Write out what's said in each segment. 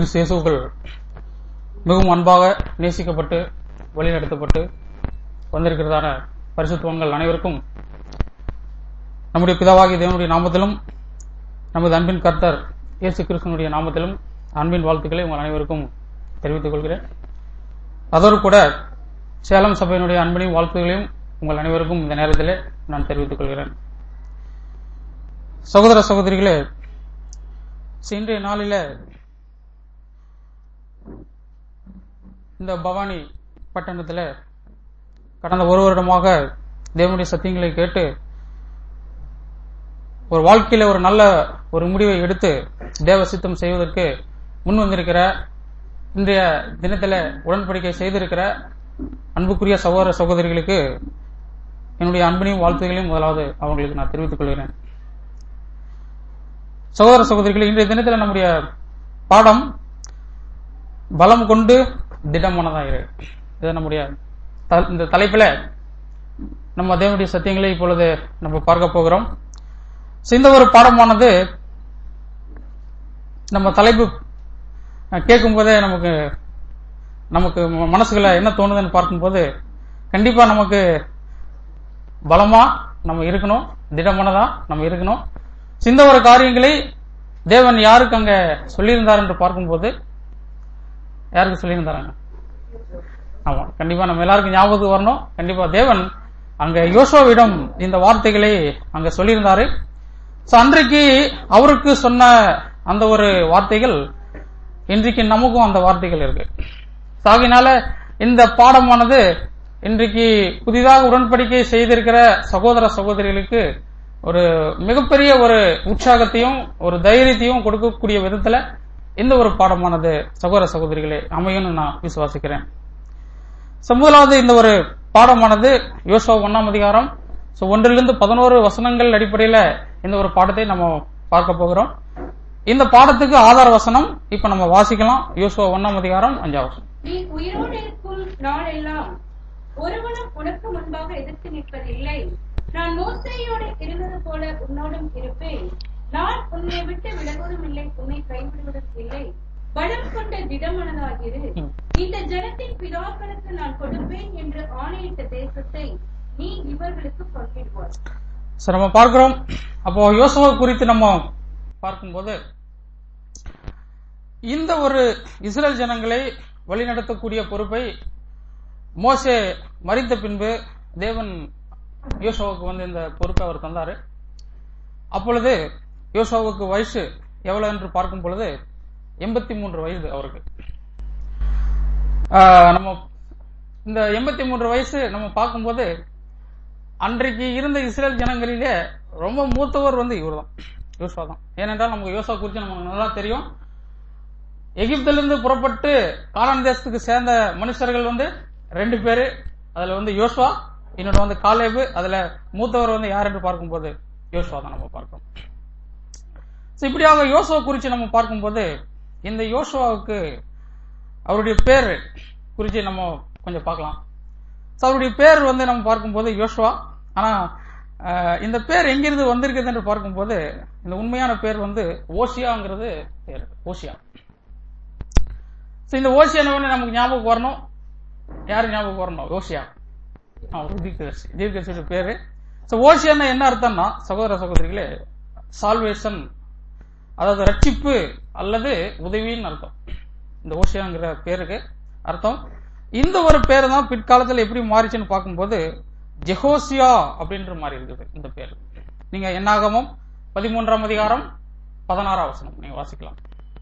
கிறிஸ்து இயேசுக்கள் மிகவும் அன்பாக நேசிக்கப்பட்டு வழிநடத்தப்பட்டு வந்திருக்கிறதான பரிசுத்துவங்கள் அனைவருக்கும் நம்முடைய பிதாவாகிய தேவனுடைய நாமத்திலும் நமது அன்பின் கர்த்தர் இயேசு கிறிஸ்தனுடைய நாமத்திலும் அன்பின் வாழ்த்துக்களை உங்கள் அனைவருக்கும் தெரிவித்துக் கொள்கிறேன் அதோடு கூட சேலம் சபையினுடைய அன்பினையும் வாழ்த்துக்களையும் உங்கள் அனைவருக்கும் இந்த நேரத்திலே நான் தெரிவித்துக் கொள்கிறேன் சகோதர சகோதரிகளே இன்றைய நாளில இந்த பவானி பட்டணத்தில் கடந்த ஒரு வருடமாக தேவனுடைய சத்தியங்களை கேட்டு ஒரு வாழ்க்கையில ஒரு நல்ல ஒரு முடிவை எடுத்து தேவ சித்தம் செய்வதற்கு முன் வந்திருக்கிற இன்றைய தினத்தில் உடன்படிக்கை செய்திருக்கிற அன்புக்குரிய சகோதர சகோதரிகளுக்கு என்னுடைய அன்பனையும் வாழ்த்துகளையும் முதலாவது அவங்களுக்கு நான் தெரிவித்துக் கொள்கிறேன் சகோதர சகோதரிகள் இன்றைய தினத்தில் நம்முடைய பாடம் பலம் கொண்டு திடமானதாயிரு இது நம்முடைய இந்த தலைப்பில் நம்ம தேவனுடைய சத்தியங்களை இப்பொழுது நம்ம பார்க்க போகிறோம் இந்த ஒரு பாடமானது நம்ம தலைப்பு கேட்கும் போதே நமக்கு நமக்கு மனசுக்குள்ள என்ன தோணுதுன்னு பார்க்கும்போது கண்டிப்பா நமக்கு பலமா நம்ம இருக்கணும் திடமானதா நம்ம இருக்கணும் சிந்த ஒரு காரியங்களை தேவன் யாருக்கு அங்க சொல்லியிருந்தார் என்று பார்க்கும்போது யாருக்கு சொல்லியிருந்தாராங்க ஆமா கண்டிப்பா நம்ம எல்லாருக்கும் ஞாபகத்துக்கு வரணும் கண்டிப்பா தேவன் அங்க யோசோவிடம் இந்த வார்த்தைகளை அங்க சொல்லியிருந்தாரு அன்றைக்கு அவருக்கு சொன்ன அந்த ஒரு வார்த்தைகள் இன்றைக்கு நமக்கும் அந்த வார்த்தைகள் இருக்கு ஆகினால இந்த பாடமானது இன்றைக்கு புதிதாக உடன்படிக்கை செய்திருக்கிற சகோதர சகோதரிகளுக்கு ஒரு மிகப்பெரிய ஒரு உற்சாகத்தையும் ஒரு தைரியத்தையும் கொடுக்கக்கூடிய விதத்துல இந்த ஒரு பாடமானது சகோதர சகோதரிகளே அமையும்னு நான் விசுவாசிக்கிறேன் முதலாவது இந்த ஒரு பாடமானது யோசோ ஒன்னாம் அதிகாரம் ஸோ ஒன்றிலிருந்து பதினோரு வசனங்கள் அடிப்படையில இந்த ஒரு பாடத்தை நம்ம பார்க்க போகிறோம் இந்த பாடத்துக்கு ஆதார வசனம் இப்ப நம்ம வாசிக்கலாம் யோசுவா ஒன்னாம் அதிகாரம் அஞ்சாம் வசனம் நீ உயிரோடு இருக்கும் நாளெல்லாம் ஒருவனும் உனக்கு முன்பாக எதிர்த்து நிற்பதில்லை நான் மோசையோடு இருந்தது போல உன்னோடும் இருப்பேன் நான் உன்னை விட்டு விலகுவதும் இல்லை உன்னை கைவிடுவதும் இல்லை பலம் கொண்ட திடமனதாகிரு இந்த ஜனத்தின் பிதாக்களுக்கு நான் கொடுப்பேன் என்று ஆணையிட்ட தேசத்தை நீ இவர்களுக்கு பங்கிடுவாய் சரி நம்ம பார்க்கிறோம் அப்போ யோசுவா குறித்து நம்ம பார்க்கும்போது இந்த ஒரு இஸ்ரேல் ஜனங்களை வழிநடத்தக்கூடிய பொறுப்பை மோசே மறித்த பின்பு தேவன் யோசோவுக்கு வந்து இந்த பொறுப்பை அவர் தந்தாரு அப்பொழுது யோசோவுக்கு வயசு எவ்வளவு என்று பார்க்கும் பொழுது எண்பத்தி மூன்று வயது அவருக்கு நம்ம இந்த எண்பத்தி மூன்று வயசு நம்ம பார்க்கும்போது அன்றைக்கு இருந்த இஸ்ரேல் ஜனங்களிலே ரொம்ப மூத்தவர் வந்து இவர் தான் யோசா தான் ஏனென்றால் நமக்கு யோசா குறித்து நமக்கு நல்லா தெரியும் எகிப்திலிருந்து புறப்பட்டு காலான் தேசத்துக்கு சேர்ந்த மனுஷர்கள் வந்து ரெண்டு பேரு அதுல வந்து யோசுவா இன்னொன்று வந்து காலேபு அதுல மூத்தவர் வந்து யார் என்று பார்க்கும்போது யோசுவா தான் நம்ம பார்க்கிறோம் இப்படியாக யோசுவா குறித்து நம்ம பார்க்கும்போது இந்த யோசுவாவுக்கு அவருடைய பேர் குறித்து நம்ம கொஞ்சம் பார்க்கலாம் அவருடைய பேர் வந்து நம்ம பார்க்கும்போது யோசுவா ஆனா இந்த பேர் எங்கிருந்து வந்திருக்குது என்று பார்க்கும்போது இந்த உண்மையான பேர் வந்து ஓசியாங்கிறது பேர் ஓசியா இந்த ஓசியா நமக்கு ஞாபகம் வரணும் யாரு ஞாபகம் வரணும் ஓசியா தீர்க்கதர்சி தீர்க்கதர்சியோட பேரு ஓசியான்னா என்ன அர்த்தம்னா சகோதர சகோதரிகளே சால்வேஷன் அதாவது ரட்சிப்பு அல்லது உதவின்னு அர்த்தம் இந்த ஓசியாங்கிற பேருக்கு அர்த்தம் இந்த ஒரு பேர் தான் பிற்காலத்தில் எப்படி மாறிச்சுன்னு பார்க்கும்போது ஜெஹோசியா அப்படின்ற மாதிரி இருக்குது இந்த பேர் நீங்க என்னாகமும் பதிமூன்றாம் அதிகாரம் பதினாறாம் வசனம் நீங்க வாசிக்கலாம்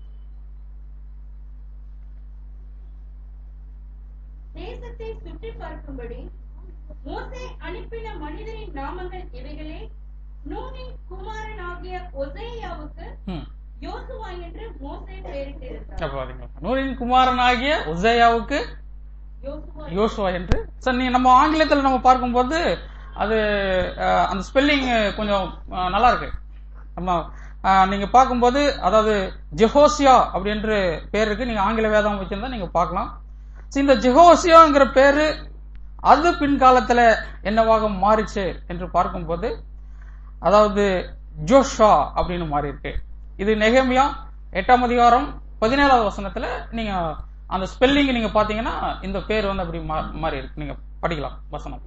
தேசத்தை சுற்றி பார்க்கும்படி மோசே அனுப்பின மனிதரின் நாமங்கள் இவைகளே நூனின் குமாரனாகிய ஒசேயாவுக்கு யோசுவா என்று மோசே பெயரிட்டிருந்தார் நூனின் குமாரனாகிய ஒசேயாவுக்கு யோசுவா என்று சார் நீங்க நம்ம ஆங்கிலத்தில் நம்ம பார்க்கும்போது அது அந்த ஸ்பெல்லிங் கொஞ்சம் நல்லா இருக்கு நம்ம நீங்க பார்க்கும்போது அதாவது ஜெஹோசியா அப்படின்ற பேர் இருக்கு நீங்க ஆங்கில வேதம் வச்சிருந்தா நீங்க பார்க்கலாம் இந்த ஜெஹோசியாங்கிற பேரு அது பின்காலத்துல என்னவாக மாறிச்சு என்று பார்க்கும்போது அதாவது ஜோஷா அப்படின்னு மாறி இருக்கு இது நெகமியா எட்டாம் அதிகாரம் பதினேழாவது வசனத்துல நீங்க அந்த ஸ்பெல்லிங் நீங்க பாத்தீங்கன்னா இந்த பேர் வந்து அப்படி மா- மாறி இருக்கு நீங்க படிக்கலாம் வசனம்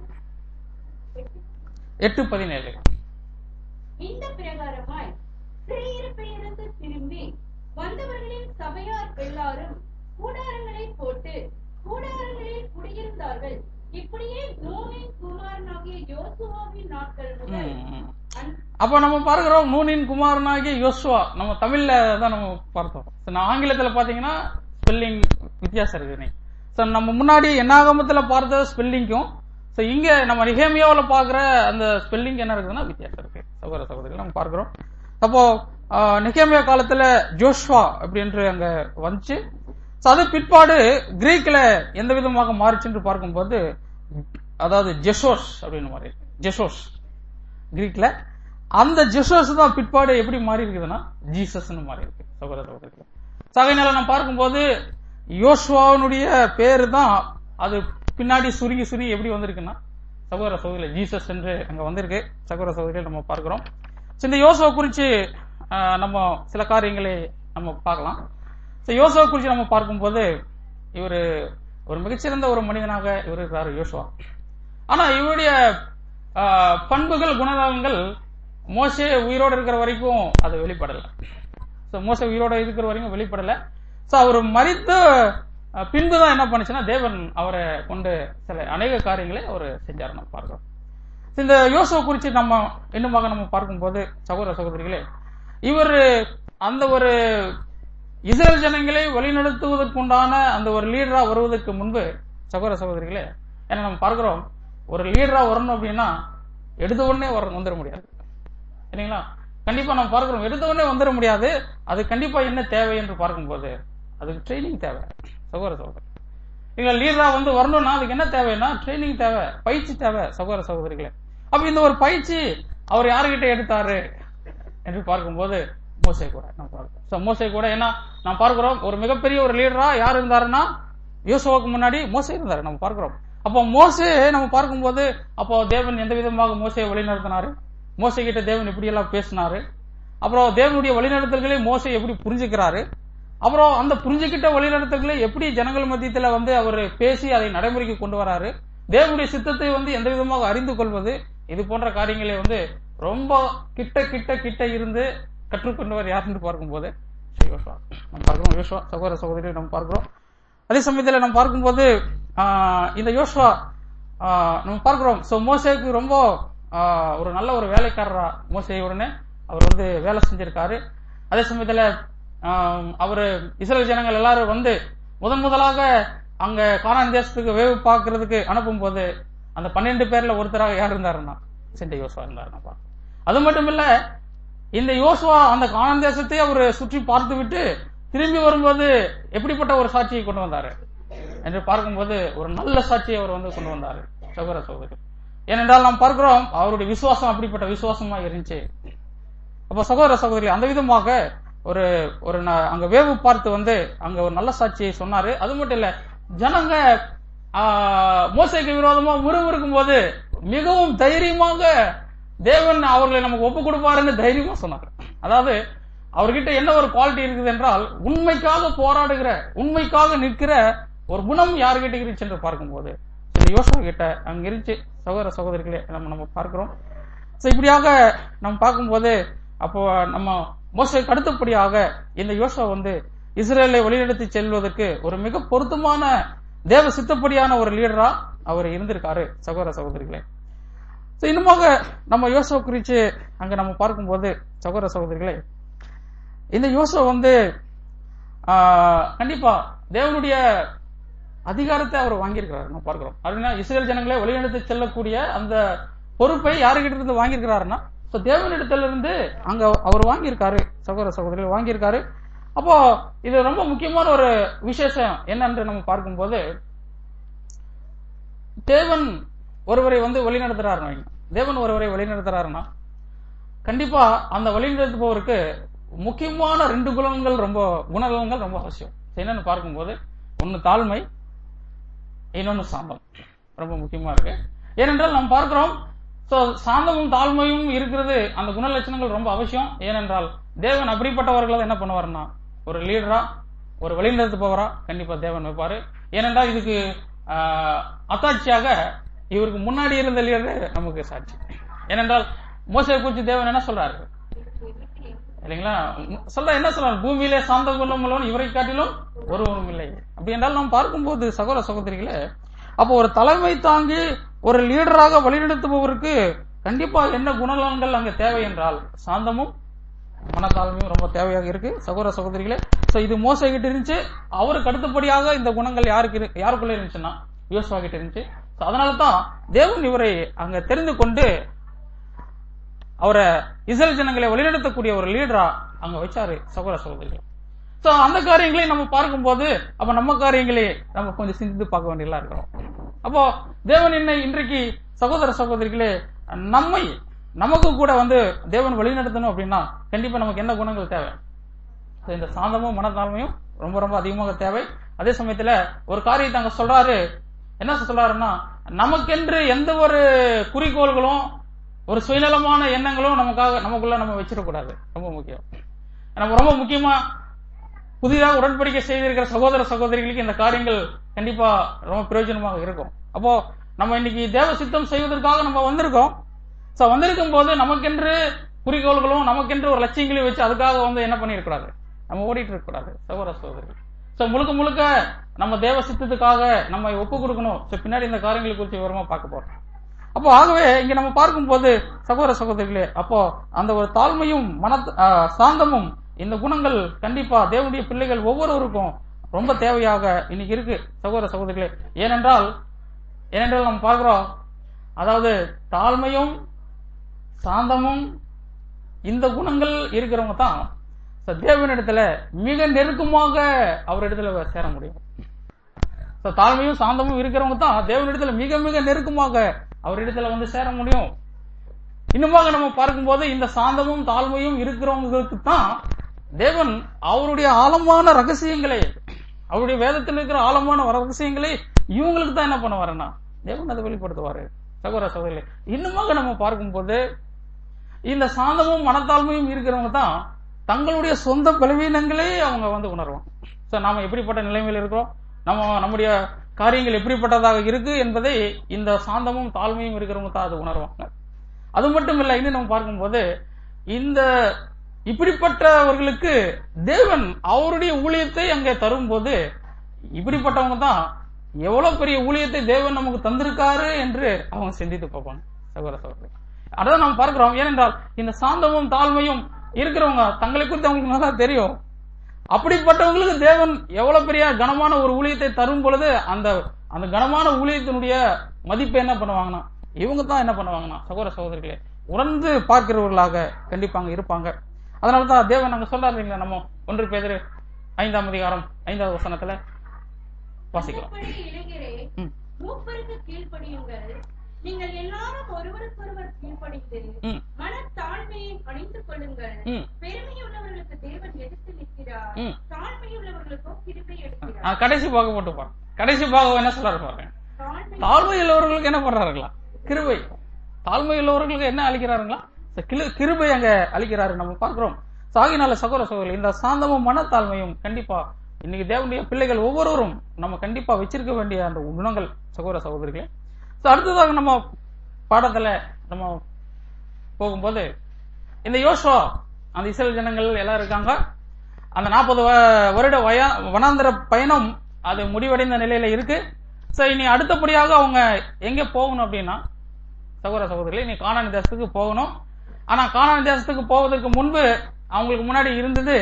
எட்டு பதினேழு இந்த பிரகாரமாய் சிறையிருப்பிலிருந்து திரும்பி வந்தவர்களின் சபையார் எல்லாரும் கூடாரங்களை போட்டு கூடாரங்களில் குடியிருந்தார்கள் இப்படியே நூனின் குமாரனாகிய யோசுவாவின் நாட்கள் முதல் ம், ம். அந்- அப்ப நம்ம பார்க்கிறோம் நூனின் குமாரனாகிய யோசுவா நம்ம தமிழ்ல தான் நம்ம பார்த்தோம் So, நான் ஆங்கிலத்துல பாத்தீங்கன்னா ஸ்பெல்லிங் வித்தியாசம் இருக்குது சோ நம்ம முன்னாடி என்னாகமத்துல பார்த்த ஸ்பெல்லிங்கும் சோ இங்க நம்ம நிகேமியாவுல பாக்குற அந்த ஸ்பெல்லிங் என்ன இருக்குதுன்னா வித்தியாசம் இருக்கு சகோதர சகோதரிகள் நம்ம பார்க்கிறோம் அப்போ ஆஹ், நிகேமியா காலத்துல ஜோஷ்வா அப்படின்று அங்க வந்துச்சு So, அது பிற்பாடு கிரீக்ல எந்த விதமாக மாறிச்சுன்னு பார்க்கும்போது அதாவது ஜெஷோஸ் அப்படின்னு மாறி ஜெஷோஸ் கிரீக்ல அந்த ஜெசஸ் தான் பிற்பாடு எப்படி மாறி இருக்குதுன்னா ஜீசஸ்னு மாறி இருக்கு சகோதர சகோதரிகள் சகைனால நம்ம பார்க்கும்போது யோசுவாவினுடைய பேரு தான் அது பின்னாடி சுருங்கி சுருங்கி எப்படி வந்திருக்குன்னா சகோதர சகோதரிகள் ஜீசஸ் என்று அங்க வந்திருக்கு சகோதர சகோதரிகள் நம்ம பார்க்கிறோம் So, இந்த யோசுவா குறிச்சு ஆஹ், நம்ம சில காரியங்களை நம்ம பார்க்கலாம் So, யோசுவா குறிச்சு நம்ம பார்க்கும்போது இவர் ஒரு மிகச்சிறந்த ஒரு மனிதனாக இவர் இருக்கிறார் யோசுவா ஆனா இவருடைய ஆஹ், பண்புகள் குணநலங்கள் மோசே உயிரோடு இருக்கிற வரைக்கும் அது வெளிப்படல சோ மோசே உயிரோட இருக்கிற வரைக்கும் வெளிப்படல சோ அவர் மறித்த அஹ், பின்புதான் என்ன பண்ணுச்சுன்னா தேவன் அவரை கொண்டு சில அநேக காரியங்களை அவர் செஞ்சார் நம்ம பார்க்கிறோம் இந்த யோசுவ குறித்து நம்ம இன்னுமாக நம்ம பார்க்கும்போது சகோதர சகோதரிகளே இவர் அந்த ஒரு இஸ்ரேல் ஜனங்களை வழிநடத்துவதற்குண்டான அந்த ஒரு லீடரா வருவதற்கு முன்பு சகோதர சகோதரிகளே ஏன்னா நம்ம பார்க்கிறோம் ஒரு லீடரா வரணும் அப்படின்னா எடுத்த உடனே வர வந்துட முடியாது சரிங்களா கண்டிப்பா நம்ம பார்க்கிறோம் எடுத்த உடனே வந்துட முடியாது அது கண்டிப்பா என்ன தேவை என்று பார்க்கும்போது அதுக்கு ட்ரைனிங் தேவை சகோதர சகோதரி நீங்க லீடரா வந்து வரணும்னா அதுக்கு என்ன தேவைன்னா ட்ரைனிங் தேவை பயிற்சி தேவை சகோதர சகோதரிகளே அப்ப இந்த ஒரு பயிற்சி அவர் யாருகிட்ட எடுத்தாரு என்று பார்க்கும்போது மோசே கூட நம்ம பார்க்கிறோம் So, மோசே கூட ஏன்னா நாம் பார்க்கிறோம் ஒரு மிகப்பெரிய ஒரு லீடரா யார் இருந்தாருன்னா யோசுவாவுக்கு முன்னாடி மோசே இருந்தாரு நம்ம பார்க்கிறோம் அப்போ மோசே நம்ம பார்க்கும்போது அப்போ தேவன் எந்த விதமாக மோசையை வழிநடத்தினாரு மோசே கிட்ட தேவன் எப்படி எல்லாம் பேசினாரு அப்புறம் தேவனுடைய வழிநடத்தல்களை மோசே எப்படி புரிஞ்சுக்கிறாரு அப்புறம் அந்த புரிஞ்சுக்கிட்ட வழிநடத்தல்களை எப்படி ஜனங்கள் மத்தியத்துல வந்து அவர் பேசி அதை நடைமுறைக்கு கொண்டு வராரு தேவனுடைய சித்தத்தை வந்து எந்த விதமாக அறிந்து கொள்வது இது போன்ற காரியங்களை வந்து ரொம்ப கிட்ட கிட்ட கிட்ட இருந்து கற்றுக்கொண்டவர் யாருன்னு பார்க்கும்போது ஸ்ரீ யோசுவா நம்ம பார்க்கிறோம் யோசுவா சகோதர சகோதரி நம்ம பார்க்கிறோம் அதே சமயத்துல நம்ம பார்க்கும்போது ஆஹ், இந்த யோசுவா ஆஹ், நம்ம பார்க்கிறோம் சோ மோசேக்கு ரொம்ப ஆஹ், ஒரு நல்ல ஒரு வேலைக்காரரா மோசையுடனே அவர் வந்து வேலை செஞ்சிருக்காரு அதே சமயத்துல ஆஹ், அவரு இஸ்ரேல் ஜனங்கள் எல்லாரும் வந்து முதன் முதலாக அங்க கானான் தேசத்துக்கு வேவு பார்க்கறதுக்கு அனுப்பும் போது அந்த பன்னெண்டு பேர்ல ஒருத்தராக யார் இருந்தாருன்னா சென்ற யோசுவா இருந்தாருன்னா அது மட்டும் இல்ல இந்த யோசுவா அந்த கானான் தேசத்தை அவர் சுற்றி பார்த்து விட்டு திரும்பி வரும்போது எப்படிப்பட்ட ஒரு சாட்சியை கொண்டு வந்தாரு என்று பார்க்கும்போது ஒரு நல்ல சாட்சியை அவர் வந்து கொண்டு வந்தாரு சகோதர சகோதரி ஏனென்றால் நாம் பார்க்கிறோம் அவருடைய விசுவாசம் அப்படிப்பட்ட விசுவாசமா இருந்துச்சு அப்ப சகோதர சகோதரி அந்த விதமாக ஒரு ஒரு ந- அங்க வேவு பார்த்து வந்து அங்க ஒரு நல்ல சாட்சியை சொன்னாரு அது மட்டும் இல்ல ஜனங்க ஆஹ், மோசேக்கு விரோதமா முறுமுறுக்கும் போது மிகவும் தைரியமாக தேவன் அவர்களை நமக்கு ஒப்பு கொடுப்பாருன்னு தைரியமா சொன்னார் அதாவது அவர்கிட்ட என்ன ஒரு குவாலிட்டி இருக்குது என்றால் உண்மைக்காக போராடுகிற உண்மைக்காக நிற்கிற ஒரு குணம் யார்கிட்ட இருந்துச்சு என்று பார்க்கும்போது இந்த யோசனை கிட்ட அங்க இருந்துச்சு சகோதர சகோதரிகளே நம்ம நம்ம பார்க்கிறோம் So, இப்படியாக நம்ம பார்க்கும்போது அப்போ நம்ம மோசைக்கு அடுத்தபடியாக இந்த யோசுவா வந்து இஸ்ரேலை வழிநடத்தி செல்வதற்கு ஒரு மிக பொருத்தமான தேவ சித்தப்படியான ஒரு லீடரா அவர் இருந்திருக்காரு சகோதர சகோதரிகளே So, இன்னுமாக நம்ம யோசுவா குறித்து அங்க நம்ம பார்க்கும்போது சகோதர சகோதரிகளே இந்த யோசுவா வந்து ஆஹ், கண்டிப்பா தேவனுடைய அதிகாரத்தை அவர் வாங்கியிருக்கிறார் நம்ம பார்க்கிறோம் அப்படின்னா இஸ்ரேல் ஜனங்களை வழிநடத்தி செல்லக்கூடிய அந்த பொறுப்பை யாருகிட்ட இருந்து வாங்கியிருக்கிறாருன்னா so தேவனிடத்துல இருந்து அங்க அவர் வாங்கியிருக்காரு சகோதர சகோதரிகள் வாங்கியிருக்காரு அப்போ இது ரொம்ப முக்கியமான ஒரு விசேஷம் என்னன்னு நம்ம பார்க்கும்போது தேவன் ஒருவரை வந்து வழிநடத்துறாருன்னு வைங்க. தேவன் ஒருவரை வழிநடத்துறாருன்னா கண்டிப்பா அந்த வழிநடத்துபவருக்கு முக்கியமான ரெண்டு குணங்கள் ரொம்ப குணநலங்கள் ரொம்ப அவசியம் என்னன்னு பார்க்கும்போது ஒன்னு தாழ்மை இன்னொன்னு சாந்தம் ரொம்ப முக்கியமா இருக்கு ஏனென்றால் நாம் பார்க்கிறோம் சோ சாந்தமும் தாழ்மையும் இருக்கிறது அந்த குணலட்சணங்கள் ரொம்ப அவசியம் ஏனென்றால் தேவன் அப்படிப்பட்டவர்களை என்ன பண்ணுவாருன்னா ஒரு லீடரா ஒரு வழிநடத்துபவரா கண்டிப்பா தேவன் வைப்பாரு ஏனென்றால் இதுக்கு ஆஹ், அத்தாட்சியாக இவருக்கு முன்னாடி இருந்த லீடர் நமக்கு சாட்சி ஏனென்றால் மோசையை குறித்து தேவன் என்ன சொல்றாரு இல்லைங்களா சொல்ல என்ன சொல்றாரு பூமியிலே சாந்த குணம் உள்ளவன் இவரை காட்டிலும் ஒருவரும் இல்லை அப்படி என்றால் நாம் பார்க்கும்போது சகோதர சகோதரிகளே அப்போ ஒரு தலைமை தாங்கி ஒரு லீடராக வழிநடத்துபவருக்கு கண்டிப்பா என்ன குணநலன்கள் அங்க தேவை என்றால் சாந்தமும் மனத்தாழ்மையும் ரொம்ப தேவையாக இருக்கு சகோதர சகோதரிகளே சோ இது மோசை கிட்ட இருந்துச்சு அவருக்கு அடுத்தபடியாக இந்த குணங்கள் யாருக்கு இரு- யாருக்குள்ள இருந்துச்சுன்னா யோசுவா கிட்ட இருந்துச்சு So அதனால தான் தேவன் இவரை அங்க தெரிந்து கொண்டு அவரை இஸ்ரேல் ஜனங்களை வழிநடத்தக்கூடிய ஒரு லீடரா அங்க வச்சாரு சகோதர சகோதரிகள் சோ அந்த காரியங்களை நம்ம பார்க்கும்போது அப்ப நம்ம காரியங்களே நம்ம கொஞ்சம் சிந்தித்து பார்க்க வேண்டியதா இருக்கிறோம் அப்போ தேவன் என்னை இன்றைக்கு சகோதர சகோதரிகளே நம்மை நமக்கு கூட வந்து தேவன் வழிநடத்தணும் அப்படின்னா கண்டிப்பா நமக்கு என்ன குணங்கள் தேவை So, இந்த சாந்தமும் மனத்தாழ்மையும் ரொம்ப ரொம்ப அதிகமாக தேவை அதே சமயத்துல ஒரு காரியத்தை அங்க சொல்றாரு என்ன சொல்றாருன்னா நமக்கென்று எந்த ஒரு குறிக்கோள்களும் ஒரு சுயநலமான எண்ணங்களும் நமக்காக நமக்குள்ள நம்ம வச்சிடக்கூடாது ரொம்ப முக்கியம் நம்ம ரொம்ப முக்கியமா புதிதாக உடன்படிக்கை செய்திருக்கிற சகோதர சகோதரிகளுக்கு இந்த காரியங்கள் கண்டிப்பா ரொம்ப பிரயோஜனமாக இருக்கும் அப்போ நம்ம இன்னைக்கு தேவ சித்தம் செய்வதற்காக நம்ம வந்திருக்கோம் சோ வந்திருக்கும் போது நமக்கென்று குறிக்கோள்களும் நமக்கென்று ஒரு லட்சியங்களையும் வச்சு அதுக்காக வந்து என்ன பண்ணிருக்கூடாது நம்ம ஓடிட்டு இருக்கக்கூடாது சகோதர சகோதரி சோ முழுக்க முழுக்க நம்ம தேவ சித்தத்துக்காக நம்ம ஒப்பு கொடுக்கணும் சோ பின்னாடி இந்த காரியங்களை குறித்து விவரமா பார்க்க போறோம் அப்போ ஆகவே இங்க நம்ம பார்க்கும்போது சகோதர சகோதரிகளே அப்போ அந்த ஒரு தாழ்மையும் மன சாந்தமும் இந்த குணங்கள் கண்டிப்பா தேவனுடைய பிள்ளைகள் ஒவ்வொருவருக்கும் ரொம்ப தேவையாக இன்னைக்கு இருக்கு சகோதர சகோதரிகளே ஏனென்றால் ஏனென்றால் நம்ம பார்க்கிறோம் அதாவது தாழ்மையும் சாந்தமும் இந்த குணங்கள் இருக்கிறவங்க தான் so தேவனிடத்துல மிக நெருக்கமாக அவரிடத்துல சேர முடியும் So தாழ்மையும் சாந்தமும் இருக்கிறவங்க தான் தேவனிடத்துல மிக மிக நெருக்கமாக அவரிடத்துல வந்து சேர முடியும் இன்னுமாக நம்ம பார்க்கும்போது இந்த சாந்தமும் தாழ்மையும் இருக்கிறவங்களுக்கு தான் தேவன் அவருடைய ஆழமான ரகசியங்களை அவருடைய வேதத்தில் இருக்கிற ஆழமான ரகசியங்களை இவங்களுக்கு தான் என்ன பண்ணுவாருன்னா தேவன் அதை வெளிப்படுத்துவாரு சகோதர சகோதரி இன்னுமாக நம்ம பார்க்கும்போது இந்த சாந்தமும் மனத்தாழ்மையும் இருக்கிறவங்க தான் தங்களுடைய சொந்த பலவீனங்களே அவங்க வந்து உணர்வாங்க சோ நாம எப்படிப்பட்ட நிலைமையில் இருக்கிறோம் நம்ம நம்முடைய காரியங்கள் எப்படிப்பட்டதாக இருக்கு என்பதை இந்த சாந்தமும் தாழ்மையும் இருக்கிறவங்க தான் அது உணர்வாங்க அது மட்டும் இல்ல இன்னும் நம்ம பார்க்கும்போது இந்த இப்படிப்பட்டவர்களுக்கு தேவன் அவருடைய ஊழியத்தை அங்கே தரும்போது இப்படிப்பட்டவங்க தான் எவ்வளவு பெரிய ஊழியத்தை தேவன் நமக்கு தந்திருக்காரு என்று அவங்க சிந்தித்து பார்ப்பாங்க சகோதர சகோதரி அதான் நம்ம பார்க்கிறோம் ஏனென்றால் இந்த சாந்தமும் தாழ்மையும் இருக்கிறவங்க தங்களை குறித்து அவங்களுக்கு நல்லா தெரியும் அப்படிப்பட்டவங்களுக்கு தேவன் எவ்வளவு பெரிய கனமான ஒரு ஊழியத்தை தரும் பொழுது அந்த அந்த கனமான ஊழியத்தினுடைய மதிப்பை என்ன பண்ணுவாங்கன்னா இவங்க தான் என்ன பண்ணுவாங்கன்னா சகோதர சகோதரிகளே உணர்ந்து பார்க்கிறவர்களாக கண்டிப்பா அங்க இருப்பாங்க அதனாலதான் தேவன் அங்க சொல்றாரு இல்லைங்களா நம்ம ஒன்று பேதரு ஐந்தாம் அதிகாரம் ஐந்தாவது வசனத்துல வாசிக்கலாம் அந்தப்படி இளைஞரே ம். மூப்பருக்கு கீழ்ப்படியுங்கள் நீங்கள் எல்லாரும் ஒருவருக்கொருவர் கீழ்ப்படிந்து ம். மனத்தாழ்மையை அணிந்து கொள்ளுங்கள் ம். பெருமையுள்ளவர்களுக்கு தேவன் எதிர்த்து நிற்கிறார் ம். தாழ்மையுள்ளவர்களுக்கோ கிருபை ஆ, எடுக்கிறார் கடைசி பாகம் போட்டு பாருங்க கடைசி பாகம் என்ன சொல்றாரு பாருங்க தாழ்மை தாழ்மை உள்ளவர்களுக்கு என்ன பண்றாருங்களா கிருபை தாழ்மை உள்ளவர்களுக்கு என்ன அளிக்கிறாருங்களா இந்த கிரு- கிருபை அங்க அளிக்கிறாரு நம்ம பார்க்கிறோம் சாகினால சகோதர சகோதரி இந்த சாந்தமும் மனத்தாழ்மையும் கண்டிப்பா இன்னைக்கு தேவனுடைய பிள்ளைகள் ஒவ்வொருவரும் நம்ம கண்டிப்பா வச்சிருக்க வேண்டிய அந்த குணங்கள் சகோதர சகோதரிகளே So, அடுத்ததாக நம்ம பாடத்துல நம்ம போகும்போது இந்த யோசுவா அந்த இஸ்ரேல் ஜனங்கள் எல்லாம் இருக்காங்க அந்த நாற்பது வருட வய வனாந்தர பயணம் அது முடிவடைந்த நிலையில இருக்கு சோ இனி அடுத்தபடியாக அவங்க எங்க போகணும் அப்படின்னா சகோதர சகோதரிகளே நீ கானான் தேசத்துக்கு போகணும் ஆனா கானான் தேசத்துக்கு போவதற்கு முன்பு அவங்களுக்கு முன்னாடி இருந்தது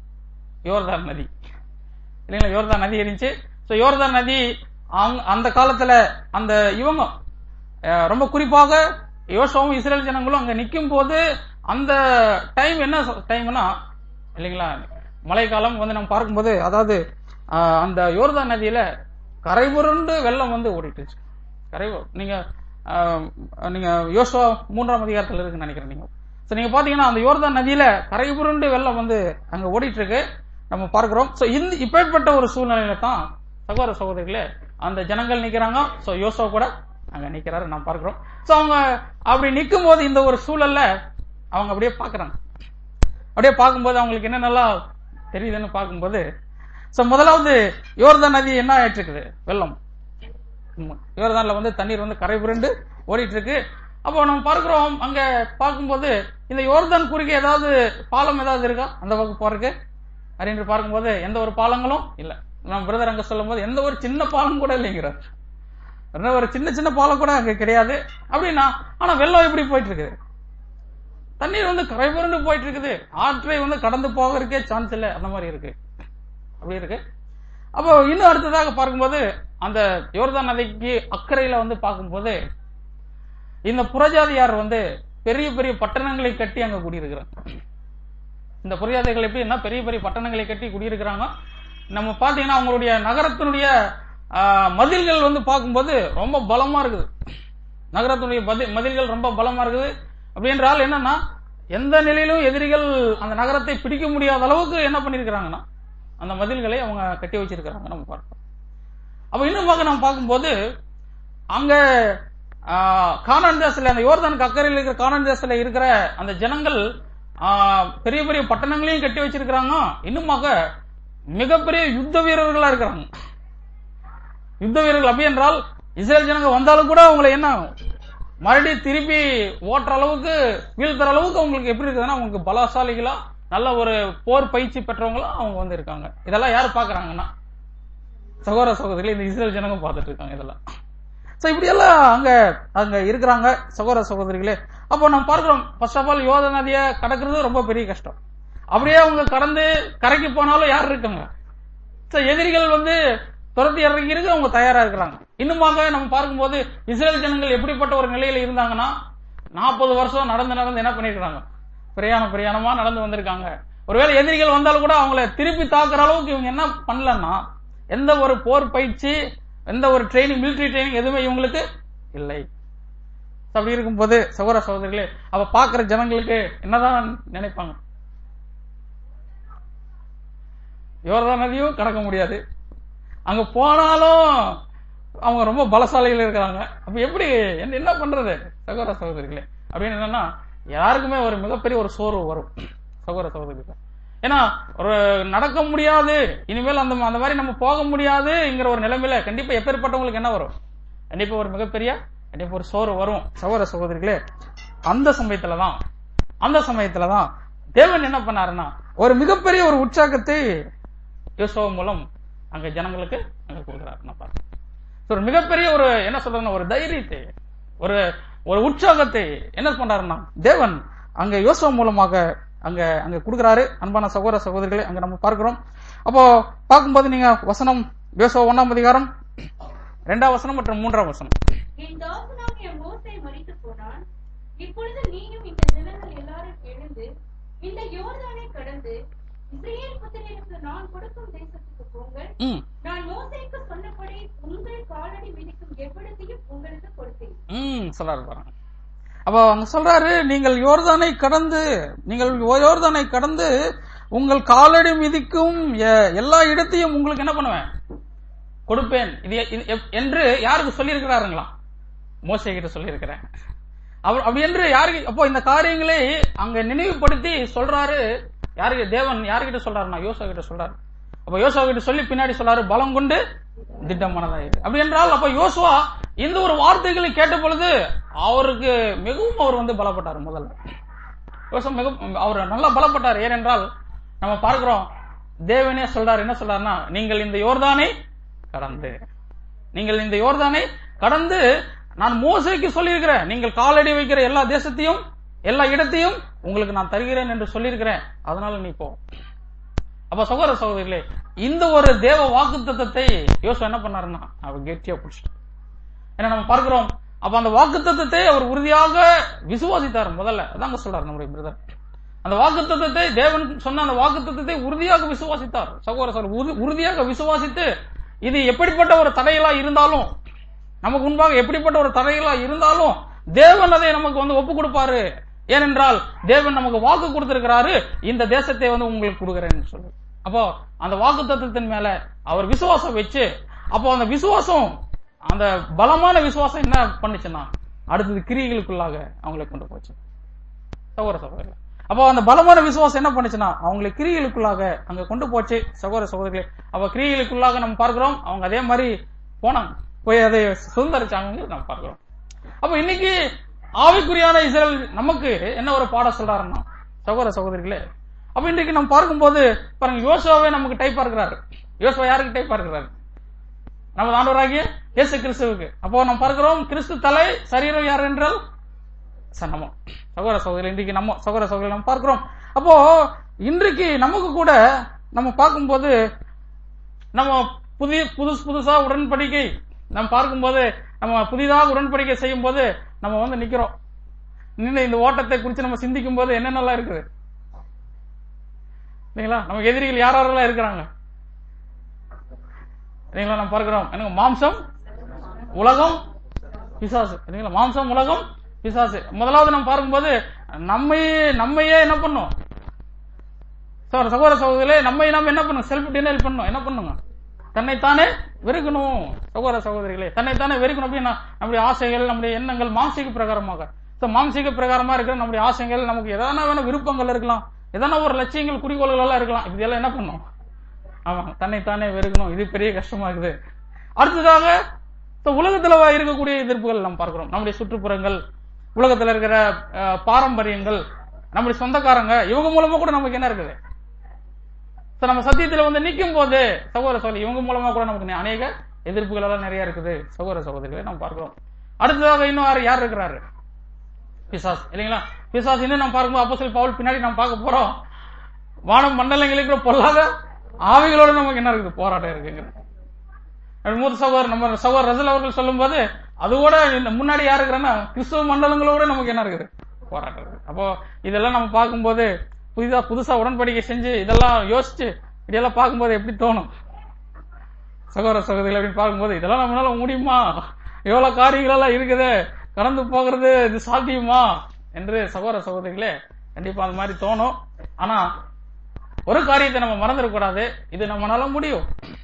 யோர்தான் நதி இல்லைங்களா யோர்தான் நதி இருந்துச்சு சோ யோர்தான் நதி அவங்க- அந்த காலத்துல அந்த இவங்க அஹ், ரொம்ப குறிப்பாக யோசுவாவும் இஸ்ரேல் ஜனங்களும் அங்க நிக்கும் போது அந்த டைம் என்ன டைம்னா இல்லைங்களா மழைக்காலம் வந்து நம்ம பார்க்கும்போது அதாவது அஹ், அந்த யோர்தான் நதியில கரை புரண்டு வெள்ளம் வந்து ஓடிட்டு இருந்துச்சு. கரை நீங்க அஹ், நீங்க யோசுவா மூன்றாம் அதிகாரத்துல இருக்குன்னு நினைக்கிறேன் நீங்க சோ நீங்க பாத்தீங்கன்னா அந்த யோர்தான் நதியில கரை புரண்டு வெள்ளம் வந்து அங்க ஓடிட்டு இருக்கு நம்ம பார்க்கிறோம் சோ இந்த இப்பேற்பட்ட ஒரு சூழ்நிலையில தான் சகோதர சகோதரிகளே அந்த ஜனங்கள் நிக்கிறாங்க சோ யோசுவா கூட அங்க நிக்கிறாரு நாம் பார்க்கிறோம் சோ அவங்க அப்படி நிக்கும் போது இந்த ஒரு சூழல்ல அவங்க அப்படியே பாக்குறாங்க அப்படியே பார்க்கும்போது அவங்களுக்கு என்ன நல்லா தெரியுதுன்னு பார்க்கும்போது சோ முதலாவது யோர்தான் நதி என்ன ஆயிட்டு இருக்குது வெள்ளம் ம், யோர்தான்ல வந்து தண்ணீர் வந்து கரை புரண்டு ஓடிட்டு இருக்கு அப்போ நம்ம பார்க்கிறோம் அங்க பார்க்கும்போது இந்த யோர்தான் குறுக்கே ஏதாவது பாலம் ஏதாவது இருக்கா அந்த பக்கம் போறதுக்கு அப்படின்னு பார்க்கும்போது எந்த ஒரு பாலங்களும் இல்ல நம்ம பிரதர் அங்க சொல்லும்போது எந்த ஒரு சின்ன பாலம் கூட இல்லைங்கிறார் என்ன ஒரு சின்ன சின்ன பாலம் கூட அங்க கிடையாது அப்படின்னா ஆனா வெள்ளம் எப்படி போயிட்டு இருக்குது தண்ணீர் வந்து கரை புரண்டு போயிட்டு இருக்குது ஆற்றை வந்து கடந்து போகிறதுக்கே சான்ஸ் இல்லை அந்த மாதிரி இருக்கு அப்படி இருக்கு அப்போ இன்னும் அடுத்ததாக பார்க்கும்போது அந்த யோர்தான் நதிக்கு அக்கறையில வந்து பார்க்கும்போது இந்த புறஜாதியார் வந்து பெரிய பெரிய பட்டணங்களை கட்டி அங்க குடியிருக்கிறாங்க இந்த புறஜாதிகள் எப்படின்னா பெரிய பெரிய பட்டணங்களை கட்டி குடியிருக்கிறாங்க நம்ம பாத்தீங்கன்னா அவங்களுடைய நகரத்தினுடைய ஆ, மதில்கள் வந்து பார்க்கும்போது ரொம்ப பலமா இருக்குது நகரத்தினுடைய பதி- மதில்கள் ரொம்ப பலமா இருக்குது அப்படி என்றால் என்னன்னா எந்த நிலையிலும் எதிரிகள் அந்த நகரத்தை பிடிக்க முடியாத அளவுக்கு என்ன பண்ணிருக்கிறாங்கன்னா அந்த மதில்களை அவங்க கட்டி வச்சிருக்கிறாங்க நம்ம பார்க்கிறோம் அப்ப இன்னும் பார்க்க நம்ம பார்க்கும்போது அங்க ஆ, கானான் தேசத்துல அந்த யோர்தானுக்கு அக்கறையில் இருக்கிற கானான் தேசத்துல இருக்கிற அந்த ஜனங்கள் ஆ, பெரிய பெரிய பட்டணங்களையும் கட்டி வச்சிருக்கிறாங்க இன்னுமாக மிகப்பெரிய யுத்த வீரர்களா இருக்கிறாங்க யுத்த வீரர்கள் அப்படி என்றால் இஸ்ரேல் ஜனங்க வந்தாலும் கூட அவங்களை என்ன ஆகும்? மறுபடியும் திருப்பி ஓட்டுற அளவுக்கு வீழ்த்துற அளவுக்கு அவங்களுக்கு எப்படி இருக்குதுன்னா அவங்களுக்கு பலசாலிகளா நல்ல ஒரு போர் பயிற்சி பெற்றவங்களா அவங்க வந்து இருக்காங்க இதெல்லாம் யார் பாக்குறாங்கன்னா சகோதர சகோதரிகள் இந்த இஸ்ரேல் ஜனங்க பார்த்துட்டு இருக்காங்க இதெல்லாம் சோ இப்படி எல்லாம் அங்க அங்க இருக்கிறாங்க சகோதர சகோதரிகளே அப்போ நம்ம பார்க்கிறோம் ஃபர்ஸ்ட் ஆஃப் ஆல் யோத நதியை கடக்கிறது ரொம்ப பெரிய கஷ்டம் அப்படியே அவங்க கடந்து கரைக்கு போனாலும் யார் இருக்காங்க சோ எதிரிகள் வந்து துரத்தி இறங்கி இருக்கு அவங்க தயாரா இருக்கிறாங்க இன்னுமாக நம்ம பார்க்கும்போது இஸ்ரேல் ஜனங்கள் எப்படிப்பட்ட ஒரு நிலையில இருந்தாங்கன்னா நாற்பது வருஷம் நடந்து நடந்து என்ன பண்ணிருக்காங்க பிரயாணம் பிரயாணமா நடந்து வந்திருக்காங்க ஒருவேளை எதிரிகள் வந்தாலும் கூட அவங்கள திருப்பி தாக்குற அளவுக்கு இவங்க என்ன பண்ணலன்னா எந்த ஒரு போர் பயிற்சி எந்த ஒரு ட்ரைனிங் மிலிட்டரி ட்ரைனிங் எதுவுமே இவங்களுக்கு இல்லை அப்படி இருக்கும்போது சகோதர சகோதரிகளே அவ பாக்குற ஜனங்களுக்கு என்னதான் நினைப்பாங்க யோர்தான் நதியும் கடக்க முடியாது அங்க போனாலும் அவங்க ரொம்ப பலசாலிகள் இருக்கிறாங்க அப்ப எப்படி என்ன என்ன பண்றது சகோதர சகோதரிகளே அப்படின்னு என்னன்னா யாருக்குமே ஒரு மிகப்பெரிய ஒரு சோர்வு வரும் சகோதர சகோதரிகள் ஏன்னா ஒரு நடக்க முடியாது இனிமேல் அந்த அந்த மாதிரி நம்ம போக முடியாதுங்கிற ஒரு நிலைமையில கண்டிப்பா எப்பேற்பட்டவங்களுக்கு என்ன வரும் கண்டிப்பா ஒரு மிகப்பெரிய கண்டிப்பா ஒரு சோர்வு வரும் சகோதர சகோதரிகளே அந்த சமயத்துலதான் அந்த சமயத்துலதான் தேவன் என்ன பண்ணாருன்னா ஒரு மிகப்பெரிய ஒரு உற்சாகத்தை யோசுவா மூலம் அங்க ஜனங்களுக்கு அங்க கொடுக்குறாரு நான் பார்த்தேன் So, ஒரு மிகப்பெரிய ஒரு என்ன சொல்றதுன்னா ஒரு தைரியத்தை ஒரு ஒரு உற்சாகத்தை என்ன பண்றாருன்னா தேவன் அங்க யோசுவா மூலமாக அங்க அங்க கொடுக்குறாரு அன்பான சகோதர சகோதரிகளை அங்க நம்ம பார்க்கிறோம் அப்போ பார்க்கும்போது நீங்க வசனம் யோசுவா ஒண்ணாம் அதிகாரம் ரெண்டாம் வசனம் மற்றும் மூன்றாம் வசனம் என் தாசனாகிய மோசே மரித்து போனான் இப்பொழுது நீயும் இந்த ஜனங்கள் எல்லாரும் எழுந்து இந்த யோர்தானை கடந்து இஸ்ரேல் புத்திரருக்கு நான் கொடுக்கும் தேசத்துக்கு போங்கள் ம் நான் மோசேக்கு சொன்னபடி உங்கள் காலடி மிதிக்கும் எவ்விடத்தையும் உங்களுக்கு கொடுத்தேன் ம் சொல்றாரு பாருங்க அப்போ அங்க சொல்றாரு நீங்கள் யோர்தானை கடந்து நீங்கள் யோர்தானை கடந்து உங்கள் காலடி மிதிக்கும் எ- எல்லா இடத்தையும் உங்களுக்கு என்ன பண்ணுவேன் கொடுப்பேன் இது இது எப்- என்று யாருக்கு சொல்லியிருக்கிறாருங்களா மோசே கிட்ட சொல்லியிருக்கிறேன் அவர் அப்படி என்று யாருக்கு அப்போ இந்த காரியங்களை அங்க நினைவுபடுத்தி சொல்றாரு யாருக்கு தேவன் யாருக்கிட்ட சொல்றாருன்னா யோசா கிட்ட சொல்றாரு அப்ப யோசுவா கிட்ட சொல்லி பின்னாடி சொல்றாரு பலம் கொண்டு திட்டமானதாயிரு அப்படி என்றால் அப்ப யோசுவா இந்த ஒரு வார்த்தைகளை கேட்ட பொழுது அவருக்கு மிகவும் அவர் வந்து பலப்பட்டார் முதல்ல யோசுவா மிக அவர் நல்லா பலப்பட்டார் ஏனென்றால் நம்ம பார்க்கிறோம் தேவனே சொல்றாரு என்ன சொல்றாருன்னா நீங்கள் இந்த யோர்தானை கடந்து நீங்கள் இந்த யோர்தானை கடந்து நான் மோசைக்கு சொல்லியிருக்கிறேன் நீங்கள் காலடி வைக்கிற எல்லா தேசத்தையும் எல்லா இடத்தையும் உங்களுக்கு நான் தருகிறேன் என்று சொல்லியிருக்கிறேன் அதனால நீ போ அப்ப சகோதர சகோதரிகளே இந்த ஒரு தேவ வாக்கு தத்தத்தை யோசு என்ன பண்ணாருன்னா அவர் கெட்டியா பிடிச்சிட்டு ஏன்னா நம்ம பார்க்கிறோம் அப்ப அந்த வாக்கு தத்தத்தை அவர் உறுதியாக விசுவாசித்தார் முதல்ல அதாங்க சொல்றாரு நம்முடைய பிரதர் அந்த வாக்கு தத்தத்தை தேவன் சொன்ன அந்த வாக்கு தத்தத்தை உறுதியாக விசுவாசித்தார் சகோதர சகோதரி உறு- உறுதியாக விசுவாசித்து இது எப்படிப்பட்ட ஒரு தடைகளா இருந்தாலும் நமக்கு முன்பாக எப்படிப்பட்ட ஒரு தடைகளா இருந்தாலும் தேவன் அதை நமக்கு வந்து ஒப்பு கொடுப்பாரு ஏனென்றால் தேவன் நமக்கு வாக்கு கொடுத்திருக்கிறாரு இந்த தேசத்தை வந்து உங்களுக்கு கொடுக்கிறேன்னு சொல்லி அப்போ அந்த வாக்கு தத்துவத்தின் மேல அவர் விசுவாசம் வச்சு அப்போ அந்த விசுவாசம் அந்த பலமான விசுவாசம் என்ன பண்ணுச்சுன்னா அடுத்தது கிரியைகளுக்குள்ளாக அவங்களை கொண்டு போச்சு சகோதர சகோதரர் அப்போ அந்த பலமான விசுவாசம் என்ன பண்ணுச்சுன்னா அவங்களை கிரிகளுக்குள்ளாக அங்க கொண்டு போச்சு சகோதர சகோதரிகளே அப்ப கிரிகளுக்குள்ளாக நம்ம பார்க்கிறோம் அவங்க அதே மாதிரி போனாங்க போய் அதை சுதந்திரிச்சாங்க நம்ம பார்க்கிறோம் அப்ப இன்னைக்கு ஆவிக்குரியான இஸ்ரேல் நமக்கு என்ன ஒரு பாடம் சொல்றாருன்னா சகோதர சகோதரிகளே அப்ப இன்றைக்கு நம்ம பார்க்கும்போது பாருங்க யோசுவாவே நமக்கு டைப்பா இருக்கிறாரு யோசுவா யாருக்கு டைப்பா இருக்கிறாரு நம்ம ஆண்டவராகிய இயேசு கிறிஸ்துவுக்கு அப்போ நம்ம பார்க்கிறோம் கிறிஸ்து தலை சரீரம் யார் என்றால் சன்னமம் சகோதர சகோதரி இன்றைக்கு நம்ம சகோதர சகோதரி நம்ம பார்க்கிறோம் அப்போ இன்றைக்கு நமக்கு கூட நம்ம பார்க்கும்போது நம்ம புதிய புதுசு புதுசா உடன்படிக்கை நம்ம பார்க்கும்போது நம்ம புதிதாக உடன்படிக்கை செய்யும் போது நம்ம வந்து நிக்கிறோம் நின்று இந்த ஓட்டத்தை குறித்து நம்ம சிந்திக்கும் போது என்னென்னலாம் இருக்குது இல்லைங்களா நமக்கு எதிரிகள் யார் யாரெல்லாம் இருக்கிறாங்க இல்லைங்களா நம்ம பார்க்கிறோம் எனக்கு மாம்சம் உலகம் பிசாசு இல்லைங்களா மாம்சம் உலகம் பிசாசு முதலாவது நம்ம பார்க்கும்போது நம்மையே நம்மையே என்ன பண்ணும் சார் சகோதர சகோதரிகளே நம்மை நாம என்ன பண்ணும் செல்ஃப் டினைல் பண்ணும் என்ன பண்ணுங்க தன்னைத்தானே வெறுக்கணும் சகோதர சகோதரிகளே தன்னைத்தானே வெறுக்கணும் அப்படின்னா நம்முடைய ஆசைகள் நம்முடைய எண்ணங்கள் மானசீக பிரகாரமாக So, மானசீக பிரகாரமா இருக்கிற நம்முடைய ஆசைகள் நமக்கு எதனா வேணும் விருப்பங்கள் இருக்கலாம் எதனா ஒரு லட்சியங்கள் குறிக்கோள்கள் எல்லாம் இருக்கலாம் இதெல்லாம் என்ன பண்ணும் ஆமா தன்னைத்தானே வெறுக்கணும் இது பெரிய கஷ்டமா இருக்குது அடுத்ததாக so, உலகத்துல இருக்கக்கூடிய எதிர்ப்புகள் நம்ம பார்க்கிறோம் நம்முடைய சுற்றுப்புறங்கள் உலகத்துல இருக்கிற அஹ், பாரம்பரியங்கள் நம்முடைய சொந்தக்காரங்க இவங்க மூலமா கூட நமக்கு என்ன இருக்குது So, நம்ம சத்தியத்துல வந்து நிக்கும் போது சகோதர சகோதரி இவங்க மூலமா கூட நமக்கு நெ- அநேக எதிர்ப்புகள் எல்லாம் நிறைய இருக்குது சகோதர சகோதரிகளை நம்ம பார்க்கிறோம் அடுத்ததாக இன்னும் யார் யார் இருக்கிறாரு பிசாஸ் இல்லைங்களா பிசாஸ் இன்னும் நம்ம பார்க்கும்போது அப்போஸ்தலர் பவுல் பின்னாடி நம்ம பார்க்க போறோம் வானம் மண்டலங்களுக்கு பொல்லாத ஆவிகளோட நமக்கு என்ன இருக்குது போராட்டம் இருக்குங்க அப்படி மூத்த சகோதரர் நம்ம சகோதரர் ரசல் அவர்கள் சொல்லும்போது அது கூட இந்த முன்னாடி யார் இருக்கிறன்னா கிறிஸ்துவ மண்டலங்களோட நமக்கு என்ன இருக்குது போராட்டம் இருக்கு அப்போ இதெல்லாம் நம்ம பார்க்கும்போது புதிதா புதுசா உடன்படிக்கை செஞ்சு இதெல்லாம் யோசிச்சு இதெல்லாம் பார்க்கும்போது எப்படி தோணும் சகோதர சகோதரிகள் அப்படின்னு பார்க்கும்போது இதெல்லாம் நம்மளால முடியுமா எவ்வளவு காரியங்கள் எல்லாம் இருக்குது கடந்து போகிறது இது சாத்தியமா என்று சகோதர சகோதரிகளே கண்டிப்பா அந்த மாதிரி தோணும் ஆனா ஒரு காரியத்தை நம்ம மறந்துடக்கூடாது இது நம்மளால முடியும்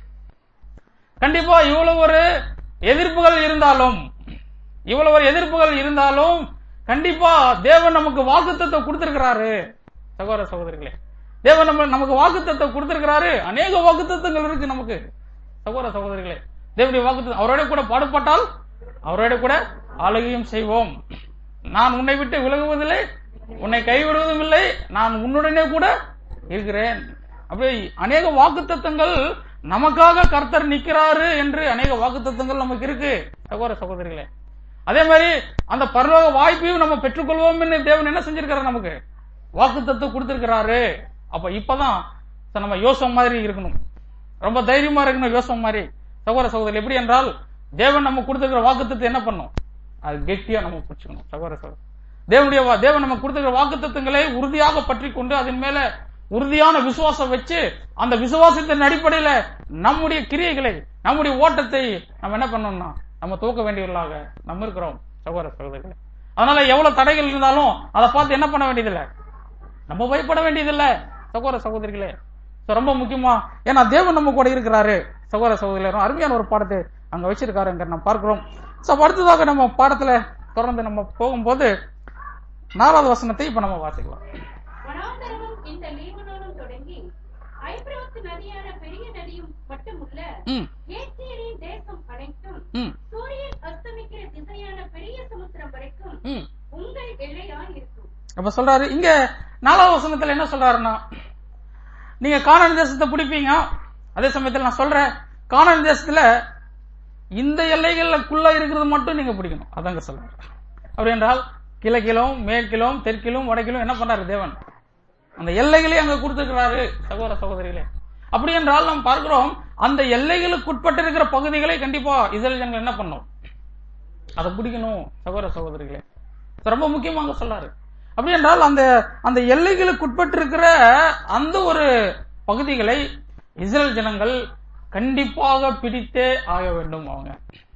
கண்டிப்பா இவ்வளவு ஒரு எதிர்ப்புகள் இருந்தாலும் இவ்வளவு ஒரு எதிர்ப்புகள் இருந்தாலும் கண்டிப்பா தேவன் நமக்கு வாக்குத்தத்தை கொடுத்திருக்கிறாரு சகோதர சகோதரிகளே தேவன் நம்ம நமக்கு வாக்குத்தத்தை கொடுத்திருக்கிறாரு அநேக வாக்குத்தத்தங்கள் இருக்கு நமக்கு சகோதர சகோதரிகளே தேவனுடைய வாக்குத்தம் அவரோட கூட பாடுபட்டால் அவரோட கூட ஆளுகையும் செய்வோம் நான் உன்னை விட்டு விலகுவதில்லை உன்னை கைவிடுவதும் இல்லை நான் உன்னுடனே கூட இருக்கிறேன் அப்படி அநேக வாக்குத்தத்தங்கள் நமக்காக கர்த்தர் நிக்கிறாரு என்று அநேக வாக்குத்தத்தங்கள் நமக்கு இருக்கு சகோதர சகோதரிகளே அதே மாதிரி அந்த பரலோக வாய்ப்பையும் நம்ம பெற்றுக்கொள்வோம்னு தேவன் என்ன செஞ்சிருக்காரு நமக்கு வாக்குத்தத்தை கொடுத்திருக்கிறாரு அப்ப இப்பதான் சரி, நம்ம யோசம் மாதிரி இருக்கணும் ரொம்ப தைரியமா இருக்கணும் யோசம் மாதிரி சகோதர சகோதரி எப்படி என்றால் தேவன் நம்ம கொடுத்திருக்கிற வாக்குத்தத்தை என்ன பண்ணும் அது கெட்டியா நம்ம பிடிச்சுக்கணும் சகோதர சகோதரி தேவனுடைய வா- தேவன் நம்ம கொடுத்திருக்கிற வாக்குத்தத்தங்களை உறுதியாக பற்றி கொண்டு அதன் மேல உறுதியான விசுவாசம் வச்சு அந்த விசுவாசத்தின் அடிப்படையில நம்முடைய கிரியைகளை நம்முடைய ஓட்டத்தை நம்ம என்ன பண்ணணும்னா நம்ம தூக்க வேண்டியவர்களாக நம்ம இருக்கிறோம் சகோதர சகோதரிகளே அதனால எவ்வளவு தடைகள் இருந்தாலும் அதை பார்த்து என்ன பண்ண வேண்டியதில்லை நம்ம பயப்பட வேண்டியதில்லை சகோதர சகோதரிகளே So, ரொம்ப முக்கியமா ஏன்னா தேவன் நம்ம கூட இருக்கிறாரு சகோதர சகோதரிகளும் அருமையான ஒரு பாடத்தை அங்க வச்சிருக்காருங்க நம்ம பார்க்கிறோம் சோ அப்ப அடுத்ததாக நம்ம பாடத்துல தொடர்ந்து நம்ம போகும்போது நாலாவது வசனத்தை இப்ப நம்ம வாசிக்கலாம் வனாந்தரமும் இந்த லீபனோனும் தொடங்கி ஐபிரோத்து நதியான பெரிய நதியும் மட்டுமுள்ள ம் ஏத்தியரின் தேசம் அனைத்தும் ம் சூரியன் அஸ்தமிக்கிற திசையான பெரிய சமுத்திரம் வரைக்கும் ம் உங்கள் எல்லையாய் இருக்கும் அப்ப சொல்றாரு இங்க நாலாவது வசனத்துல என்ன சொல்றாருன்னா நீங்க கானான் தேசத்தை பிடிப்பீங்க அதே சமயத்துல நான் சொல்றேன் கானான் தேசத்துல இந்த எல்லைகளுக்குள்ள இருக்கிறது மட்டும் நீங்க பிடிக்கணும் அதாங்க சொல்றாரு அப்படி என்றால் கிழக்கிலும் மேற்கிலும் தெற்கிலும் வடக்கிலும் என்ன பண்றாரு தேவன் அந்த எல்லைகளே அங்க கொடுத்திருக்கிறாரு சகோதர சகோதரிகளே அப்படி என்றால் நாம் பார்க்கிறோம் அந்த எல்லைகளுக்கு உட்பட்டு இருக்கிற பகுதிகளை கண்டிப்பா இஸ்ரேல் ஜனங்கள் என்ன பண்ணும் அதை பிடிக்கணும் சகோதர சகோதரிகளே இது ரொம்ப முக்கியமாக சொல்றாரு அப்படி என்றால் அந்த அந்த எல்லைகளுக்கு உட்பட்டு இருக்கிற அந்த ஒரு பகுதிகளை இஸ்ரேல் ஜனங்கள் கண்டிப்பாக பிடித்தே ஆக வேண்டும் அவங்க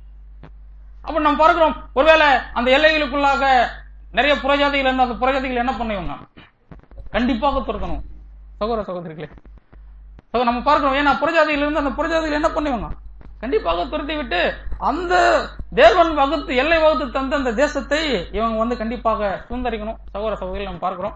அப்ப நம்ம பார்க்கிறோம் ஒருவேளை அந்த எல்லைகளுக்குள்ளாக நிறைய புறஜாதிகள் இருந்தா அந்த புறஜாதிகள் என்ன பண்ணுவாங்க கண்டிப்பாக துரத்தணும் சகோதர சகோதரிகளே So, நம்ம பார்க்கிறோம் ஏன்னா புறஜாதிகள் இருந்து அந்த புறஜாதிகள் என்ன பண்ணுவாங்க கண்டிப்பாக துரத்தி விட்டு அந்த தேவன் வகுத்து எல்லை வகுத்து தந்த அந்த தேசத்தை இவங்க வந்து கண்டிப்பாக சுதந்திரிக்கணும் சகோதர சகோதரிகள் நம்ம பார்க்கிறோம் So,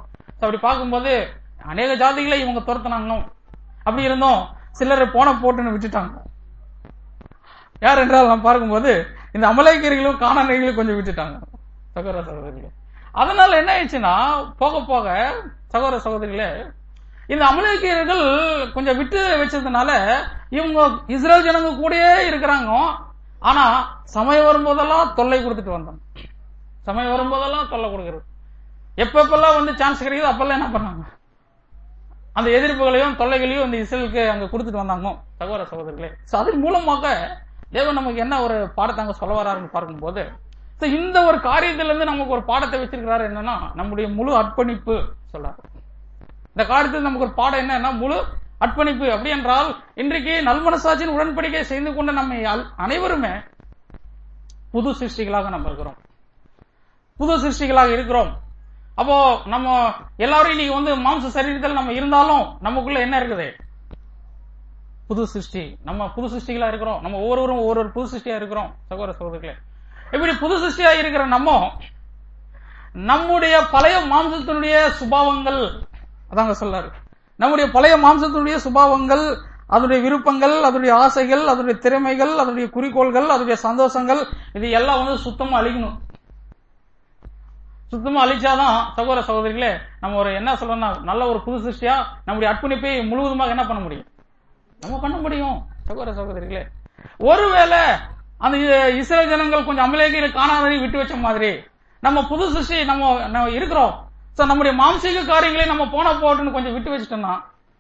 So, அப்படி பார்க்கும்போது அநேக ஜாதிகளை இவங்க துரத்துனாங்க அப்படி இருந்தோம் சிலர் போன போட்டுன்னு விட்டுட்டாங்க யார் என்றால் நாம் பார்க்கும்போது இந்த அமலேக்கியர்களும் காணானிகளும் கொஞ்சம் விட்டுட்டாங்க சகோதர சகோதரிகளே அதனால என்ன ஆயிடுச்சுன்னா போக போக சகோதர சகோதரிகளே இந்த அமலேக்கியர்கள் கொஞ்சம் விட்டு வச்சதுனால இவங்க இஸ்ரேல் ஜனங்க கூடயே இருக்கிறாங்க ஆனா சமயம் வரும்போதெல்லாம் தொல்லை கொடுத்துட்டு வந்தாங்க சமயம் வரும்போதெல்லாம் தொல்லை கொடுக்கிறது எப்ப எப்பெல்லாம் வந்து சான்ஸ் கிடைக்குது அப்பெல்லாம் என்ன பண்ணாங்க அந்த எதிர்ப்புகளையும் தொல்லைகளையும் இந்த இஸ்ரேலுக்கு அங்க கொடுத்துட்டு வந்தாங்க சகோதர சகோதரிகளே So, அதன் மூலமாக தேவன் நமக்கு என்ன ஒரு பாடத்தை அங்க சொல்ல வராருன்னு பார்க்கும்போது So, இந்த ஒரு காரியத்துல இருந்து நமக்கு ஒரு பாடத்தை வச்சிருக்கிறாரு என்னன்னா நம்முடைய முழு அர்ப்பணிப்பு சொல்றாரு இந்த காரியத்தில் நமக்கு ஒரு பாடம் என்னன்னா முழு அர்ப்பணிப்பு அப்படி என்றால் இன்றைக்கு நல்மனசாட்சியின் உடன்படிக்கை செய்து கொண்ட நம்ம அல்- அனைவருமே புது சிருஷ்டிகளாக நம்ம இருக்கிறோம் புது சிருஷ்டிகளாக இருக்கிறோம் அப்போ நம்ம எல்லாரும் இன்னைக்கு வந்து மாம்ச சரீரத்தில் நம்ம இருந்தாலும் நமக்குள்ள என்ன இருக்குது புது சிருஷ்டி நம்ம புது சிருஷ்டிகளா இருக்கிறோம் நம்ம ஒவ்வொருவரும் ஒவ்வொரு புது சிருஷ்டியா இருக்கிறோம் சகோதர சகோதரிகளே இப்படி புது சிருஷ்டியா இருக்கிற நம்ம நம்முடைய பழைய மாம்சத்தினுடைய சுபாவங்கள் அதாங்க சொல்றாரு நம்முடைய பழைய மாம்சத்தினுடைய சுபாவங்கள் அதனுடைய விருப்பங்கள் அதனுடைய ஆசைகள் அதனுடைய திறமைகள் அதனுடைய குறிக்கோள்கள் அதனுடைய சந்தோஷங்கள் இது எல்லாம் வந்து சுத்தமா அழிக்கணும் சுத்தமா அழிச்சாதான் சகோதர சகோதரிகளே நம்ம ஒரு என்ன சொல்றோம்னா நல்ல ஒரு புது சிருஷ்டியா நம்முடைய அர்ப்பணிப்பை முழுவதுமாக என்ன பண்ண முடியும் நம்ம பண்ண முடியும் சகோதர சகோதரிகளே ஒருவேளை அந்த இ- இஸ்ரேல் ஜனங்கள் கொஞ்சம் அமலேக்கியில காணாததை விட்டு வச்ச மாதிரி நம்ம புது சிருஷ்டி நம்ம நம்ம இருக்கிறோம் சோ நம்முடைய மாம்சீக காரியங்களை நம்ம போன போட்டுன்னு கொஞ்சம் விட்டு வச்சிட்டோம்னா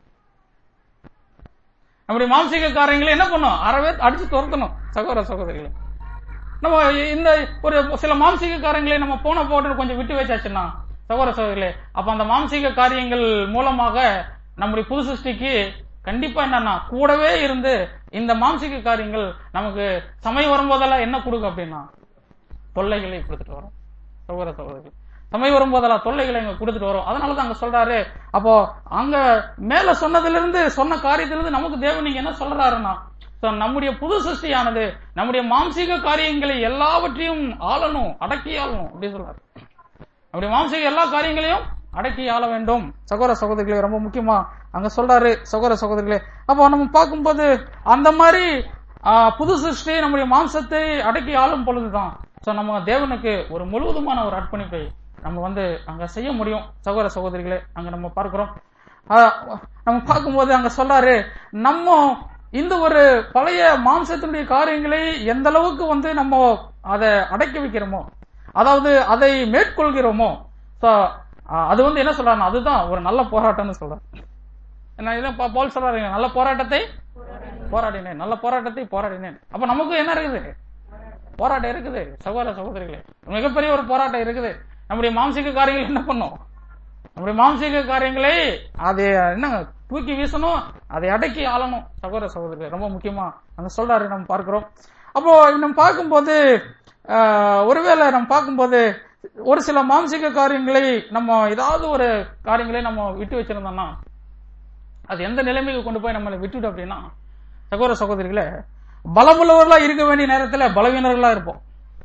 நம்முடைய மாம்சீக காரியங்களை என்ன பண்ணும் அறவே அடிச்சு துரத்தணும் சகோதர சகோதரிகளே நம்ம இந்த ஒரு சில மாம்சீக காரியங்களை நம்ம போன போட்டு கொஞ்சம் விட்டு வச்சாச்சுன்னா சகோதர சகோதரிகளே அப்ப அந்த மாம்சீக காரியங்கள் மூலமாக நம்முடைய புது சிருஷ்டிக்கு கண்டிப்பா என்னன்னா கூடவே இருந்து இந்த மாம்சீக காரியங்கள் நமக்கு சமயம் வரும்போதெல்லாம் என்ன கொடுக்கும் அப்படின்னா தொல்லைகளை கொடுத்துட்டு வரும் சகோதர சகோதரிகள் சமயம் வரும்போதெல்லாம் தொல்லைகளை இங்க கொடுத்துட்டு வரும் அதனாலதான் அங்க சொல்றாரு அப்போ அங்க மேல சொன்னதுல இருந்து சொன்ன காரியத்திலிருந்து நமக்கு தேவன் நீங்க என்ன சொல்றாருன்னா So, நம்முடைய புது சிருஷ்டியானது நம்முடைய மாம்சீக காரியங்களை எல்லாவற்றையும் ஆளணும் அடக்கி ஆளணும் அப்படி சொல்றாரு நம்முடைய மாம்சீக எல்லா காரியங்களையும் அடக்கி ஆள வேண்டும் சகோதர சகோதரிகளே ரொம்ப முக்கியமா அங்க சொல்றாரு சகோதர சகோதரிகளே அப்போ நம்ம பார்க்கும்போது அந்த மாதிரி ஆ, புது சிருஷ்டி நம்முடைய மாம்சத்தை அடக்கி ஆளும் பொழுதுதான் சோ நம்ம தேவனுக்கு ஒரு முழுவதுமான ஒரு அர்ப்பணிப்பை நம்ம வந்து அங்க செய்ய முடியும் சகோதர சகோதரிகளே அங்க நம்ம பார்க்கிறோம் ஆ, நம்ம பார்க்கும்போது அங்க சொல்றாரு நம்ம இந்த ஒரு பழைய மாம்சத்தினுடைய காரியங்களை எந்த அளவுக்கு வந்து நம்ம அதை அடக்கி வைக்கிறோமோ அதாவது அதை மேற்கொள்கிறோமோ So, ஆ, அது வந்து என்ன சொல்றாருன்னா அதுதான் ஒரு நல்ல போராட்டம்னு சொல்றாரு என்ன இதான் பா- பவுல் சொல்றாரு நல்ல போராட்டத்தை போராடினேன் நல்ல போராட்டத்தை போராடினேன் அப்ப நமக்கு என்ன இருக்குது போராட்டம் இருக்குது சகோதர சகோதரிகளே மிகப்பெரிய ஒரு போராட்டம் இருக்குது நம்முடைய மாம்சீக காரியங்கள் என்ன பண்ணும் நம்முடைய மாம்சீக காரியங்களை அதை என்னங்க தூக்கி வீசணும் அதை அடக்கி ஆளணும் சகோதர சகோதரர் ரொம்ப முக்கியமா அங்க சொல்றாரு நம்ம பார்க்கிறோம் அப்போ நம்ம பார்க்கும்போது ஆஹ், ஒருவேளை நம்ம பார்க்கும்போது ஒரு சில மாம்சீக காரியங்களை நம்ம ஏதாவது ஒரு காரியங்களை நம்ம விட்டு வச்சிருந்தோம்னா அது எந்த நிலைமைக்கு கொண்டு போய் நம்மளை விட்டுடும் அப்படின்னா சகோதர சகோதரிகளே பலமுள்ளவர்களா இருக்க வேண்டிய நேரத்துல பலவீனர்களா இருப்போம்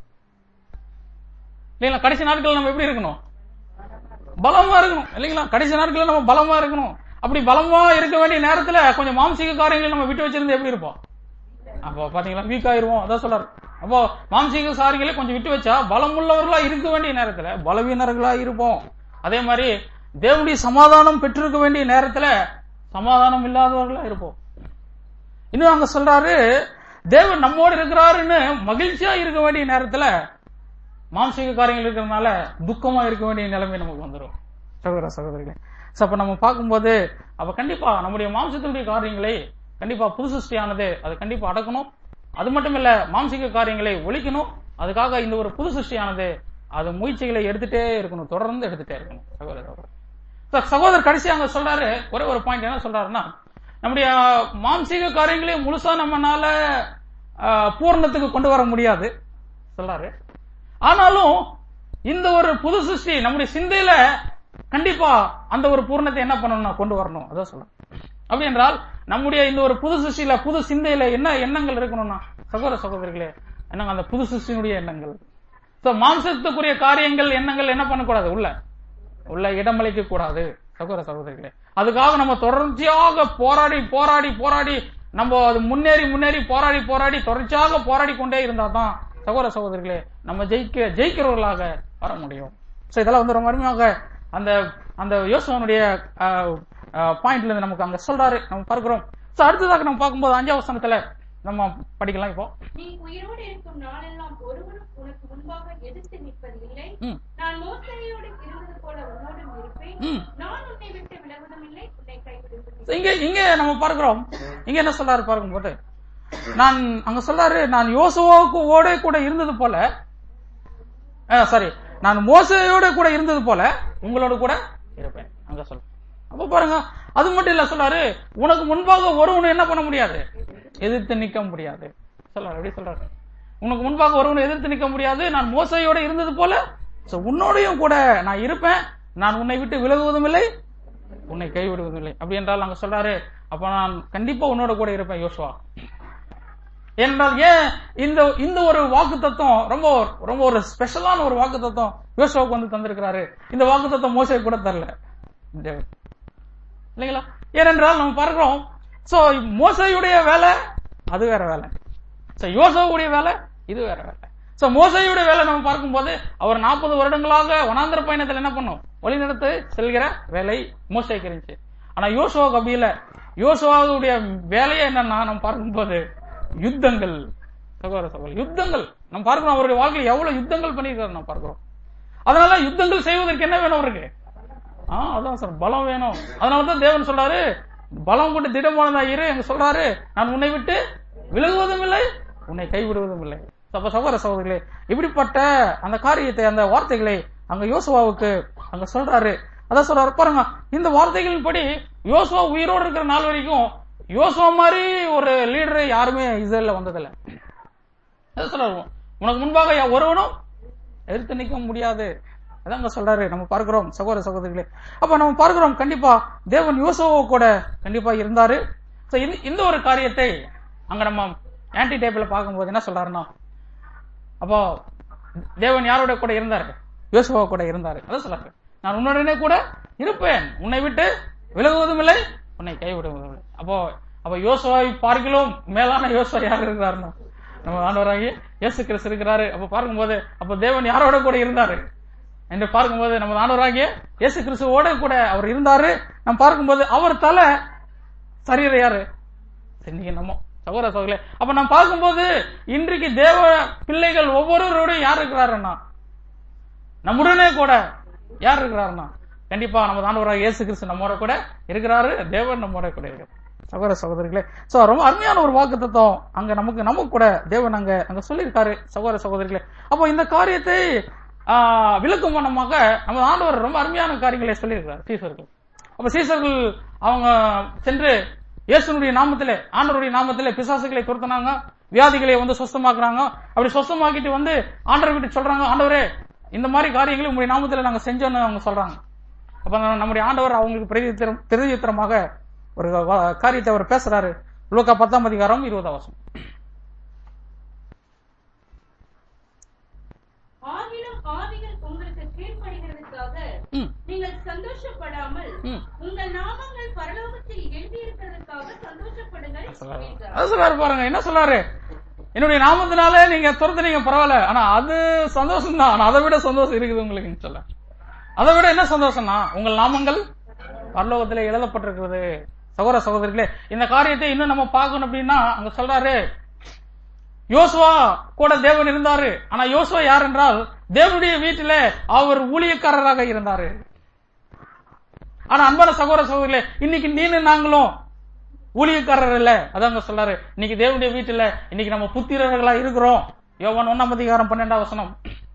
இல்லைங்களா கடைசி நாட்கள் நம்ம எப்படி இருக்கணும் பலமா இருக்கணும் இல்லைங்களா கடைசி நாட்கள்ல நம்ம பலமா இருக்கணும் அப்படி பலமா இருக்க வேண்டிய நேரத்துல கொஞ்சம் மாம்சீக காரியங்களை நம்ம விட்டு வச்சிருந்து எப்படி இருப்போம் அப்போ பாத்தீங்களா வீக் ஆயிருவோம் அதான் சொல்றாரு அப்போ மாம்சீக காரியங்களை கொஞ்சம் விட்டு வச்சா பலமுள்ளவர்களா இருக்க வேண்டிய நேரத்துல பலவீனர்களா இருப்போம் அதே மாதிரி தேவனுடைய சமாதானம் பெற்றிருக்க வேண்டிய நேரத்துல சமாதானம் இல்லாதவர்களா இருப்போம் இன்னும் அங்க சொல்றாரு தேவன் நம்மோடு இருக்கிறாருன்னு மகிழ்ச்சியா இருக்க வேண்டிய நேரத்துல மாம்சீக காரியங்கள் இருக்கிறதுனால துக்கமா இருக்க வேண்டிய நிலைமை நமக்கு வந்துடும் சகோதர சகோதரிகளே So, அப்ப நம்ம பார்க்கும்போது அப்ப கண்டிப்பா நம்முடைய மாம்சத்தினுடைய காரியங்களை கண்டிப்பா புது சிருஷ்டியானது அது கண்டிப்பா அடக்கணும் அது மட்டும் இல்ல மாம்சீக காரியங்களை ஒழிக்கணும் அதுக்காக இந்த ஒரு புது சிருஷ்டியானது அது முயற்சிகளை எடுத்துட்டே இருக்கணும் தொடர்ந்து எடுத்துட்டே இருக்கணும் சகோதர சகோதரர் So, சகோதரர் கடைசி அங்க சொல்றாரு ஒரே ஒரு பாயிண்ட் என்ன சொல்றாருன்னா நம்முடைய மாம்சீக காரியங்களை முழுசா நம்மனால ஆஹ், பூரணத்துக்கு கொண்டு வர முடியாது சொல்றாரு ஆனாலும் இந்த ஒரு புது சிருஷ்டி நம்முடைய சிந்தையில கண்டிப்பா அந்த ஒரு பூர்ணத்தை என்ன பண்ணணும்னா கொண்டு வரணும் அதான் சொல்றேன் அப்படி என்றால் நம்முடைய இந்த ஒரு புது சிருஷ்டியில புது சிந்தையில என்ன எண்ணங்கள் இருக்கணும்னா சகோதர சகோதரிகளே என்னங்க அந்த புது சிருஷ்டியினுடைய எண்ணங்கள் சோ மாம்சத்துக்குரிய காரியங்கள் எண்ணங்கள் என்ன பண்ணக்கூடாது உள்ள உள்ள இடமளிக்க கூடாது சகோதர சகோதரிகளே அதுக்காக நம்ம தொடர்ச்சியாக போராடி போராடி போராடி நம்ம அது முன்னேறி முன்னேறி போராடி போராடி தொடர்ச்சியாக போராடி கொண்டே இருந்தா தான் சகோதர சகோதரிகளே நம்ம ஜெயிக்க ஜெயிக்கிறவர்களாக வர முடியும் சோ இதெல்லாம் வந்து ரொம்ப அருமையாக அந்த அந்த யோசுவனுடைய பாயிண்ட்ல இருந்து நமக்கு அங்க சொல்றாரு நம்ம பார்க்கிறோம் சோ அடுத்ததாக நம்ம பார்க்கும்போது அஞ்சாவது வசனத்துல நம்ம படிக்கலாம் இப்போ நீ உயிரோடு இருக்கும் நாளெல்லாம் ஒருவரும் உனக்கு முன்பாக எதிர்த்து நிற்பது இல்லை ம், நான் மோசையோடு இருந்தது போல உன்னோடும் இருப்பேன் ம். நான் உன்னை விட்டு விலகுவதும் இல்லை உன்னை கைவிடுவதும் So, இங்க இங்க நம்ம பார்க்கிறோம் இங்க என்ன சொல்றாரு பார்க்கும்போது நான் அங்க சொல்றாரு நான் யோசுவாவுக்கு ஓட கூட இருந்தது போல சாரி நான் மோசையோட கூட இருந்தது போல உங்களோட கூட இருப்பேன் அங்க சொல்ல அப்ப பாருங்க அது மட்டும் இல்ல சொல்றாரு உனக்கு முன்பாக ஒருவனை என்ன பண்ண முடியாது எதிர்த்து நிக்க முடியாது சொல்றாரு எப்படி சொல்றாரு உனக்கு முன்பாக ஒருவனை எதிர்த்து நிக்க முடியாது நான் மோசையோட இருந்தது போல So, உன்னோடையும் கூட நான் இருப்பேன் நான் உன்னை விட்டு விலகுவதும் இல்லை உன்னை கைவிடுவதும் இல்லை அப்படி என்றால் அங்க சொல்றாரு அப்ப நான் கண்டிப்பா உன்னோட கூட இருப்பேன் யோசுவா ஏனென்றால் ஏன் இந்த இந்த ஒரு வாக்கு தத்துவம் ரொம்ப ரொம்ப ஒரு ஸ்பெஷலான ஒரு வாக்கு தத்துவம் யோசுவாவுக்கு வந்து தந்திருக்கிறாரு இந்த வாக்கு தத்துவம் மோசை கூட தரல தேவன். இல்லைங்களா ஏனென்றால் நம்ம பார்க்கிறோம் சோ மோசையுடைய வேலை அது வேற வேலை சோ யோசுவாவுடைய வேலை இது வேற வேலை சோ மோசையுடைய வேலை நம்ம பார்க்கும்போது அவர் நாற்பது வருடங்களாக வனாந்திர பயணத்தில் என்ன பண்ணும் வழிநடத்து செல்கிற வேலை மோசைக்கு இருந்துச்சு ஆனா யோசுவாவுக்கு அப்படி இல்ல யோசுவாவுடைய வேலையே என்னன்னா நம்ம பார்க்கும்போது யுத்தங்கள் சகோதர சகோதரி யுத்தங்கள் நம்ம பார்க்கிறோம் அவருடைய வாழ்க்கையில் எவ்வளவு யுத்தங்கள் பண்ணியிருக்காரு நம்ம பார்க்கிறோம் அதனால யுத்தங்கள் செய்வதற்கு என்ன வேணும் அவருக்கு ஆ அதான் சார் பலம் வேணும் அதனாலதான் தேவன் சொல்றாரு பலம் கொண்டு திடமானதா இரு அங்க சொல்றாரு நான் உன்னை விட்டு விலகுவதும் இல்லை உன்னை கைவிடுவதும் இல்லை அப்ப சகோதர சகோதரிகளே இப்படிப்பட்ட அந்த காரியத்தை அந்த வார்த்தைகளை அங்க யோசுவாவுக்கு அங்க சொல்றாரு அதான் சொல்றாரு பாருங்க இந்த வார்த்தைகளின் படி யோசுவா உயிரோடு இருக்கிற நாள் வரைக்கும் யோசுவா மாதிரி ஒரு லீடர் யாருமே இஸ்ரேல்ல வந்ததில்லை அதான் சொல்றாரு உனக்கு முன்பாக யா- ஒருவனும் எதிர்த்து நிற்க முடியாது அதான் அங்க சொல்றாரு நம்ம பார்க்கிறோம் சகோதர சகோதரிகளே அப்ப நம்ம பார்க்கிறோம் கண்டிப்பா தேவன் யோசுவா கூட கண்டிப்பா இருந்தாரு So, இந்த- இந்த ஒரு காரியத்தை அங்க நம்ம ஆன்டி டேபிள்ல பார்க்கும்போது என்ன சொல்றாருன்னா அப்போ தேவன் யாரோட கூட இருந்தாரு யோசுவா கூட இருந்தாரு அதான் சொல்றாரு நான் உன்னுடனே கூட இருப்பேன் உன்னை விட்டு விலகுவதும் இல்லை உன்னை கைவிடுவதும் இல்லை அப்போ அப்ப யோசுவாவை பார்க்கிலும் மேலான யோசுவா யார் இருக்கிறாருன்னா நம்ம ஆண்டவராகி இயேசு கிறிஸ்து இருக்கிறாரு அப்ப பார்க்கும்போது அப்ப தேவன் யாரோட கூட இருந்தாரு என்று பார்க்கும்போது நம்ம ஆண்டவராகிய இயேசு கிறிஸ்துவோட கூட அவர் இருந்தாரு நம்ம பார்க்கும்போது அவர் தலை சரீரம் யாரு இன்னைக்கு நம்ம சகோதர சகோதரே அப்ப நம்ம பார்க்கும்போது இன்றைக்கு தேவ பிள்ளைகள் ஒவ்வொருவரோடையும் யார் இருக்கிறாருன்னா நம்முடனே கூட யார் இருக்கிறாருன்னா கண்டிப்பா நம்ம ஆண்டவராக இயேசு கிறிஸ்து நம்மோட கூட இருக்கிறாரு தேவன் நம்மோட கூட இருக்கிறார் சகோதர சகோதரிகளே சோ ரொம்ப அருமையான ஒரு வாக்கு தத்துவம் அங்க நமக்கு நமக்கு கூட தேவன் அங்க அங்க சொல்லியிருக்காரு சகோதர சகோதரிகளே அப்போ இந்த காரியத்தை ஆஹ், விளக்கும் வண்ணமாக நம்ம ஆண்டவர் ரொம்ப அருமையான காரியங்களை சொல்லியிருக்கிறார் சீசர்கள் அப்ப சீசர்கள் அவங்க சென்று இயேசுனுடைய நாமத்திலே ஆண்டவருடைய நாமத்திலே பிசாசுகளை துரத்துனாங்க வியாதிகளை வந்து சொஸ்தமாக்குறாங்க அப்படி சொஸ்தமாக்கிட்டு வந்து ஆண்டவர் கிட்ட சொல்றாங்க ஆண்டவரே இந்த மாதிரி காரியங்களை உங்களுடைய நாமத்திலே நாங்க செஞ்சோன்னு அவங்க சொல்றாங்க அப்ப நம்ம- நம்முடைய ஆண்டவர் அவங்களுக்கு பிரதித்திரம் பிரதித்திரமாக ஒரு வ- காரியத்தை அவர் பேசுறாரு லூக்கா பத்தாம் அதிகாரம் இருபதாம் வசனம் ஆகிலும் ஆவிகள் உங்களுக்கு கீழ்ப்படுகிறதுக்காக ம், நீங்கள் சந்தோஷப்படாமல் ம். உங்கள் நாமங்கள் பரலோகத்தில் எழுதியிருக்கிறதுக்காக சந்தோஷப்படுங்கள் என்றார். அது சொல்றாரு பாருங்க என்ன சொல்றாரு என்னுடைய நாமத்தினால நீங்க துரத்துனீங்க பரவாயில்ல ஆனா அது சந்தோஷம் தான் ஆனா அதை விட சந்தோஷம் இருக்குது உங்களுக்கு சொல்ல அதை விட என்ன சந்தோஷம்னா உங்கள் நாமங்கள் பரலோகத்திலே எழுதப்பட்டிருக்கிறது சகோதர சகோதரிகளே இந்த காரியத்தை இன்னும் நம்ம பார்க்கணும் அப்படின்னா அங்க சொல்றாரு யோசுவா கூட தேவன் இருந்தாரு ஆனா யோசுவா யார் என்றால் தேவனுடைய வீட்டிலே அவர் ஊழியக்காரராக இருந்தாரு ஆனா அன்பான சகோதர சகோதரிகளே இன்னைக்கு நீனு நாங்களும் ஊழியக்காரர் இல்ல அதாங்க சொல்றாரு இன்னைக்கு தேவனுடைய வீட்டுல இன்னைக்கு நம்ம புத்திரர்களா இருக்கிறோம் யோவான் ஒன்னாம் அதிகாரம் பன்னெண்டாம் வசனம்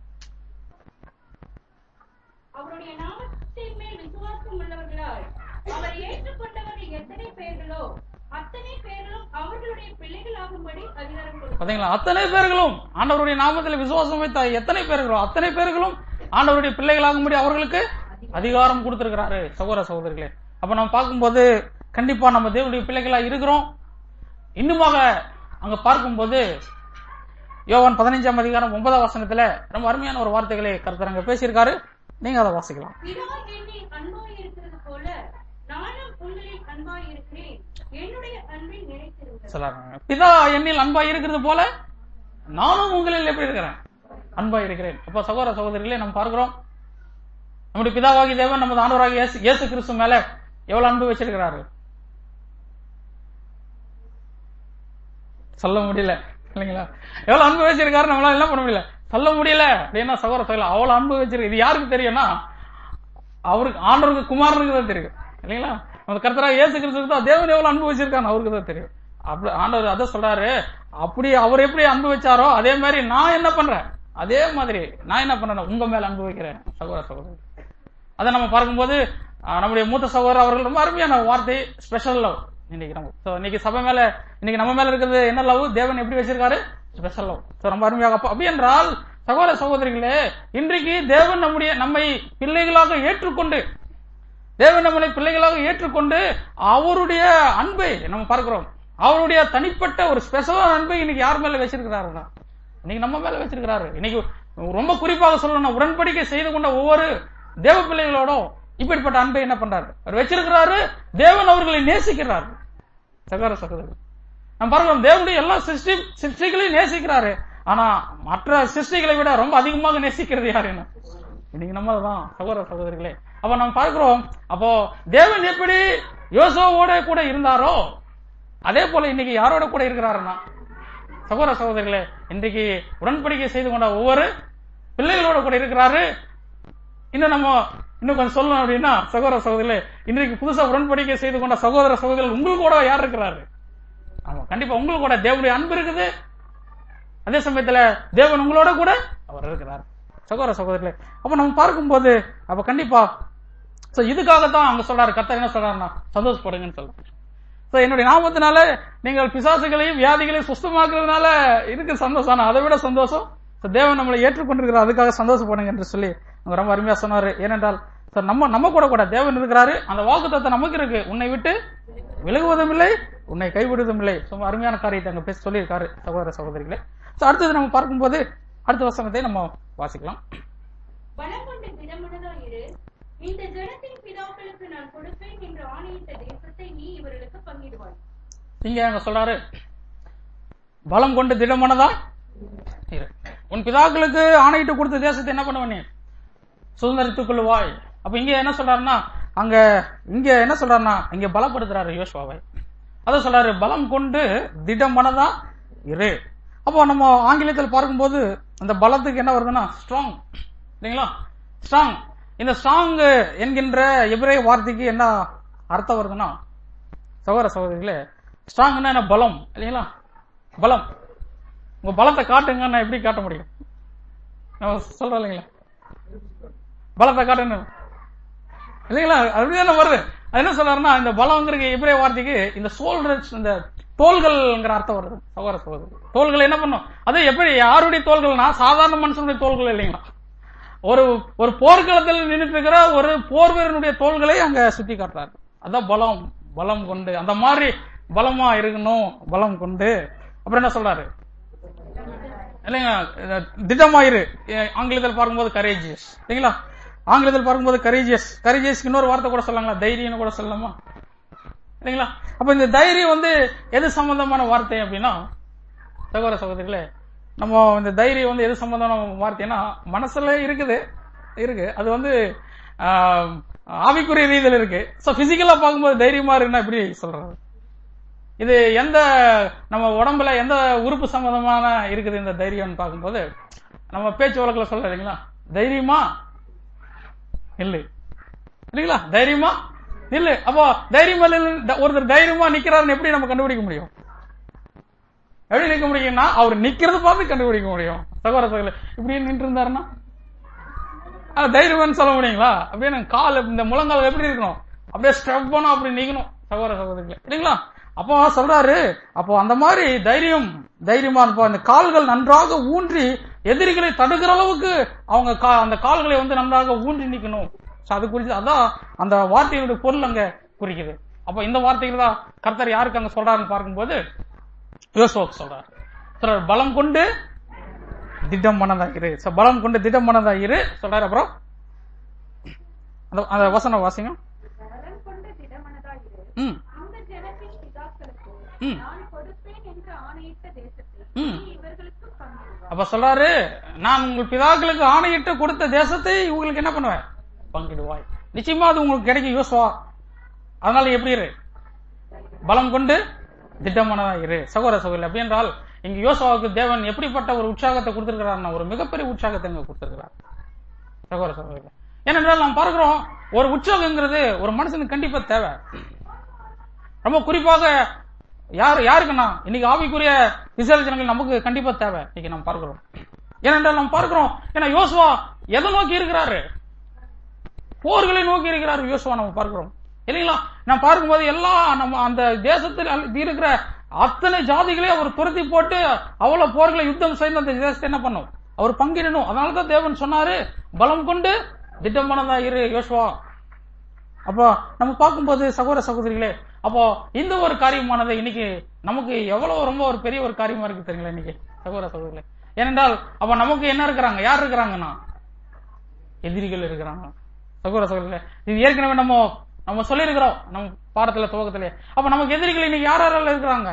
அவருடைய நாமத்தின் மேல் விசுவாசம் உள்ளவர்களால் அவர் ஏற்றுக்கொண்டவர்கள் எத்தனை பேர்களோ அத்தனை பேர்களும் அவர்களுடைய பிள்ளைகளாகும்படி அதிகாரம் கொடுத்தார் பாத்தீங்களா அத்தனை பேர்களும் ஆண்டவருடைய நாமத்தில் விசுவாசம் வைத்த எத்தனை பேர்களோ அத்தனை பேர்களும் ஆண்டவருடைய பிள்ளைகளாகும்படி அவர்களுக்கு அதிகாரம் கொடுத்திருக்கிறாரு சகோதர சகோதரிகளே அப்ப நம்ம பார்க்கும்போது கண்டிப்பா நம்ம தேவனுடைய பிள்ளைகளா இருக்கிறோம் இன்னுமாக அங்க பார்க்கும்போது யோவான் பதினைஞ்சாம் அதிகாரம் ஒன்பதாம் வசனத்துல ரொம்ப அருமையான ஒரு வார்த்தைகளை கருத்தரங்க பேசியிருக்காரு நீங்க அதை வாசிக்கலாம் பிதா என்னில் அன்பாய் இருக்கிறது போல நானும் உங்களில் அன்பாய் இருக்கிறேன் என்னுடைய அன்பில் நிலைத்திருங்கள் சொல்றாங்க பிதா என்னில் அன்பா இருக்கிறது போல நானும் உங்களில் எப்படி இருக்கிறேன் அன்பா இருக்கிறேன் அப்ப சகோதர சகோதரிகளே நம்ம பார்க்கிறோம் நம்முடைய பிதாவாகி தேவன் நமது ஆண்டவராக இயேசு இயேசு கிறிஸ்து மேல எவ்வளவு அன்பு வச்சிருக்கிறாரு சொல்ல முடியல இல்லைங்களா எவ்வளவு அன்பு வச்சிருக்காரு நம்மளால என்ன பண்ண முடியல சொல்ல முடியல அப்படின்னா சகோதர சகோதரி அவ்வளவு அன்பு வச்சிருக்கு இது யாருக்கு தெரியும்னா அவருக்கு ஆண்டவருக்கு குமாரனுக்கு தான் தெரியும் இல்லைங்களா நம்ம கர்த்தராக இயேசு கிறிஸ்துக்கு தான் தேவன் எவ்வளவு அன்பு வச்சிருக்கான்னு அவருக்கு தான் தெரியும் அப்படி ஆண்டவர் அதை சொல்றாரு அப்படி அவர் எப்படி அன்பு வச்சாரோ அதே மாதிரி நான் என்ன பண்றேன் அதே மாதிரி நான் என்ன பண்றேன் உங்க மேல அன்பு வைக்கிறேன் சகோதர சகோதரி அதை நம்ம பார்க்கும்போது ஆஹ், நம்முடைய மூத்த சகோதரர் அவர்கள் ரொம்ப அருமையான வார்த்தை ஸ்பெஷல் லவ் இன்னைக்கு நம்ம So, இன்னைக்கு சபை மேல இன்னைக்கு நம்ம மேல இருக்கிறது என்ன லவ் தேவன் எப்படி வச்சிருக்காரு ஸ்பெஷல் லவ் So, ரொம்ப அருமையாக அப்ப- அப்படி என்றால் சகோதர சகோதரிகளே இன்றைக்கு தேவன் நம்முடைய நம்மை பிள்ளைகளாக ஏற்றுக்கொண்டு தேவன் நம்மளை பிள்ளைகளாக ஏற்றுக்கொண்டு அவருடைய அன்பை நம்ம பார்க்கிறோம் அவருடைய தனிப்பட்ட ஒரு ஸ்பெஷலான அன்பை இன்னைக்கு யார் மேல வச்சிருக்கிறாருன்னா இன்னைக்கு நம்ம மேல வச்சிருக்கிறாரு இன்னைக்கு ரொம்ப குறிப்பாக சொல்லணும் உடன்படிக்கை செய்து கொண்ட ஒவ்வொரு தேவ பிள்ளைகளோடும் இப்படிப்பட்ட அன்பை என்ன பண்றாரு அவர் வச்சிருக்கிறாரு தேவன் அவர்களை நேசிக்கிறார் சகோதர சகோதரி நம்ம பார்க்கிறோம் தேவனுடைய எல்லா சிருஷ்டி சிருஷ்டிகளையும் நேசிக்கிறாரு ஆனா மற்ற சிருஷ்டிகளை விட ரொம்ப அதிகமாக நேசிக்கிறது யாரு என்ன இன்னைக்கு நம்ம தான் சகோதர சகோதரிகளே அப்ப நம்ம பார்க்கிறோம் அப்போ தேவன் எப்படி யோசோவோட கூட இருந்தாரோ அதே போல இன்னைக்கு யாரோட கூட இருக்கிறாருன்னா சகோதர சகோதரிகளே இன்றைக்கு உடன்படிக்கை செய்து கொண்ட ஒவ்வொரு பிள்ளைகளோட கூட இருக்கிறாரு இன்னும் நம்ம இன்னும் கொஞ்சம் சொல்லணும் அப்படின்னா சகோதர சகோதரிகளே இன்றைக்கு புதுசா உடன்படிக்கை செய்து கொண்ட சகோதர சகோதரிகள் உங்களுக்கு கூட யார் இருக்கிறாரு ஆமா கண்டிப்பா உங்களுக்கு கூட தேவனுடைய அன்பு இருக்குது அதே சமயத்துல தேவன் உங்களோட கூட அவர் இருக்கிறார் சகோதர சகோதரிகளே அப்ப நம்ம பார்க்கும்போது அப்ப கண்டிப்பா சோ இதுக்காகத்தான் அங்க சொல்றாரு கத்தர் என்ன சொல்றாருன்னா சந்தோஷப்படுங்கன்னு சொல்றாரு சோ என்னுடைய நாமத்தினால நீங்கள் பிசாசுகளையும் வியாதிகளையும் சுத்தமாக்குறதுனால இருக்கு சந்தோஷம் ஆனா அதை விட சந்தோஷம் So, தேவன் நம்மளை ஏற்றுக்கொண்டிருக்கிறார் அதுக்காக சந்தோஷப்படுங்க என்று சொல்லி அவங்க ரொம்ப அருமையா சொன்னாரு ஏனென்றால் so, நம்ம நம்ம கூட கூட தேவன் இருக்கிறாரு அந்த வாக்குத்தத்தை நமக்கு இருக்கு உன்னை விட்டு விலகுவதும் இல்லை உன்னை கைவிடுவதும் இல்லை ரொம்ப அருமையான காரியத்தை அங்க பேச சொல்லியிருக்காரு சகோதர சகோதரிகளே So, அடுத்தது நம்ம பார்க்கும்போது அடுத்த வசனத்தை நம்ம வாசிக்கலாம் பலம் கொண்டு திடமனதா இரு இந்த ஜனத்தின் பிதாக்களுக்கு நான் கொடுப்பேன் என்று ஆணையிட்ட தேசத்தை நீ இவர்களுக்கு பங்கிடுவாய் இங்க அங்க சொல்றாரு பலம் கொண்டு திடமானதா இரு உன் பிதாக்களுக்கு ஆணையிட்டு கொடுத்த தேசத்தை என்ன பண்ணுவ நீ சுதந்திரித்துக் கொள்ளுவாய் அப்ப இங்க என்ன சொல்றாருன்னா அங்க இங்க என்ன சொல்றாருன்னா இங்க பலப்படுத்துறாரு யோசுவாவை அத சொல்றாரு பலம் கொண்டு திடமனதா இரு அப்போ நம்ம ஆங்கிலத்தில் பார்க்கும்போது அந்த பலத்துக்கு என்ன வருதுன்னா ஸ்ட்ராங் இல்லைங்களா ஸ்ட்ராங் இந்த ஸ்ட்ராங் என்கின்ற எபிரே வார்த்தைக்கு என்ன அர்த்தம் வருதுன்னா சகோதர சகோதரிகளே ஸ்ட்ராங்னா என்ன பலம் இல்லைங்களா பலம் உங்க பலத்தை காட்டுங்க நான் எப்படி காட்ட முடியும் நான் சொல்றேன் இல்லைங்களா பலத்தை காட்டுங்க இல்லைங்களா அப்படிதானே வருது அது என்ன சொல்றாருன்னா இந்த பலம்ங்கிற எப்படியே வார்த்தைக்கு இந்த சோல்டர்ஸ் இந்த தோள்கள்ங்கிற அர்த்தம் வருது சகோதர சகோதரி தோள்கள் என்ன பண்ணும் அது எப்படி யாருடைய தோள்கள்னா சாதாரண மனுஷனுடைய தோள்கள் இல்லைங்களா ஒரு ஒரு போர்க்களத்தில் நின்றுட்டு இருக்கிற ஒரு போர் வீரனுடைய தோள்களை அங்க சுத்தி காட்டுறாரு அதான் பலம் பலம் கொண்டு அந்த மாதிரி பலமா இருக்கணும் பலம் கொண்டு அப்புறம் என்ன சொல்றாரு இல்லைங்க இது திடமாயிரு எ- ஆங்கிலத்தில் பார்க்கும்போது கரேஜியஸ் இல்லைங்களா ஆங்கிலத்தில் பார்க்கும்போது கரேஜியஸ் கரேஜியஸ்க்கு இன்னொரு வார்த்தை கூட சொல்லலாங்களா தைரியம்னு கூட சொல்லலாமா இல்லைங்களா அப்ப இந்த தைரியம் வந்து எது சம்பந்தமான வார்த்தை அப்படின்னா சகோதர சகோதரிகளே நம்ம இந்த தைரியம் வந்து எது சம்பந்தமான வார்த்தைன்னா மனசுல இருக்குது இருக்கு அது வந்து ஆஹ், ஆவிக்குரிய ரீதியில் இருக்கு சோ பிசிக்கலா பார்க்கும்போது தைரியமா இருக்குன்னா எப்படி சொல்றது இது எந்த நம்ம உடம்புல எந்த உறுப்பு சம்பந்தமான இருக்குது இந்த தைரியம்னு பார்க்கும்போது நம்ம பேச்சு வழக்கில் சொல்ல இல்லைங்களா தைரியமா இல்லை இல்லைங்களா தைரியமா இல்ல அப்போ தைரியமா நில்லு- ஒருத்தர் தைரியமா நிக்கிறாருன்னு எப்படி நம்ம கண்டுபிடிக்க முடியும் எப்படி நிக்க முடியும்னா அவர் நிக்கிறது பார்த்து கண்டுபிடிக்க முடியும் சகோதர சகோதரி இப்படி நின்று இருந்தாருன்னா ஆ, தைரியமான்னு சொல்ல முடியுங்களா அப்படியே நான் கால் இந்த முழங்கால் எப்படி இருக்கணும் அப்படியே ஸ்டெப் பண்ணணும் அப்படி நிக்கணும் சகோதர சகோதரிகளே இல்லைங்களா அப்போ சொல்றாரு அப்போ அந்த மாதிரி தைரியம் தைரியமா இருப்போம் அந்த கால்கள் நன்றாக ஊன்றி எதிரிகளை தடுக்கிற அளவுக்கு அவங்க கா- அந்த கால்களை வந்து நன்றாக ஊன்றி நிக்கணும் So, அது குறித்து அதான் அந்த வார்த்தையினுடைய பொருள் அங்க குறிக்குது அப்போ இந்த வார்த்தைகள் தான் கர்த்தர் யாருக்கு அங்க சொல்றாருன்னு பார்க்கும்போது யோசுவாக்கு சொல்றாரு சொல்றாரு பலம் கொண்டு திடம் மனதா இரு So, பலம் கொண்டு திடம் மனதா இரு சொல்றாரு அப்புறம் அந்த அந்த வசனம் வாசிங்க பலன் கொண்டு திடமனதாயிரு ம் இந்த ஜனத்தின் பிதாக்களுக்கு ம். நான் கொடுப்பேன் என்று ஆணையிட்ட தேசத்தை ம். நீ இவர்களுக்கு பங்கிடுவாய் அப்ப சொல்றாரு நான் உங்கள் பிதாக்களுக்கு ஆணையிட்டு கொடுத்த தேசத்தை உங்களுக்கு என்ன பண்ணுவேன் பங்கிடுவாய் நிச்சயமா அது உங்களுக்கு கிடைக்கும் யோசுவா அதனால எப்படி இரு பலம் கொண்டு திட்டமானதா இரு சகோதர சகோதரி அப்படி என்றால் இங்க யோசுவாவுக்கு தேவன் எப்படிப்பட்ட ஒரு உற்சாகத்தை கொடுத்திருக்கிறார்னா ஒரு மிகப்பெரிய உற்சாகத்தை இங்க கொடுத்திருக்கிறார் சகோதர சகோதரி ஏனென்றால் நாம் பார்க்கிறோம் ஒரு உற்சாகங்கிறது ஒரு மனுஷனுக்கு கண்டிப்பா தேவை ரொம்ப குறிப்பாக யார் யாருக்குன்னா இன்னைக்கு ஆவிக்குரிய இஸ்ரேல் ஜனங்கள் நமக்கு கண்டிப்பா தேவை இன்னைக்கு நாம் பார்க்கிறோம் ஏனென்றால் நாம் பார்க்கிறோம் ஏன்னா யோசுவா எதை நோக்கி இருக்கிறாரு போர்களை நோக்கி இருக்கிறார் யோசுவா நம்ம பார்க்கிறோம் இல்லைங்களா நான் பார்க்கும்போது எல்லா நம்ம அந்த தேசத்தில் அல்- இருக்கிற அத்தனை ஜாதிகளையும் அவர் துரத்தி போட்டு அவ்வளவு போர்களை யுத்தம் செய்து அந்த தேசத்தை என்ன பண்ணும் அவர் பங்கிடணும் அதனாலதான் தேவன் சொன்னாரு பலம் கொண்டு திட்டமானதா இரு யோசுவா அப்போ நம்ம பார்க்கும்போது சகோதர சகோதரிகளே அப்போ இந்த ஒரு காரியமானது இன்னைக்கு நமக்கு எவ்வளவு ரொம்ப ஒரு பெரிய ஒரு காரியமா இருக்கு தெரியுங்களா இன்னைக்கு சகோதர சகோதரிகளே ஏனென்றால் அப்ப நமக்கு என்ன இருக்கிறாங்க யார் இருக்கிறாங்கன்னா எதிரிகள் இருக்கிறாங்க சகோதர சகோதரிகளே இது ஏற்கனவே நம்ம நம்ம சொல்லியிருக்கிறோம் நம்ம பாடத்துல துவக்கத்திலே அப்ப நமக்கு எதிரிகள் இன்னைக்கு யார் யாரெல்லாம் இருக்கிறாங்க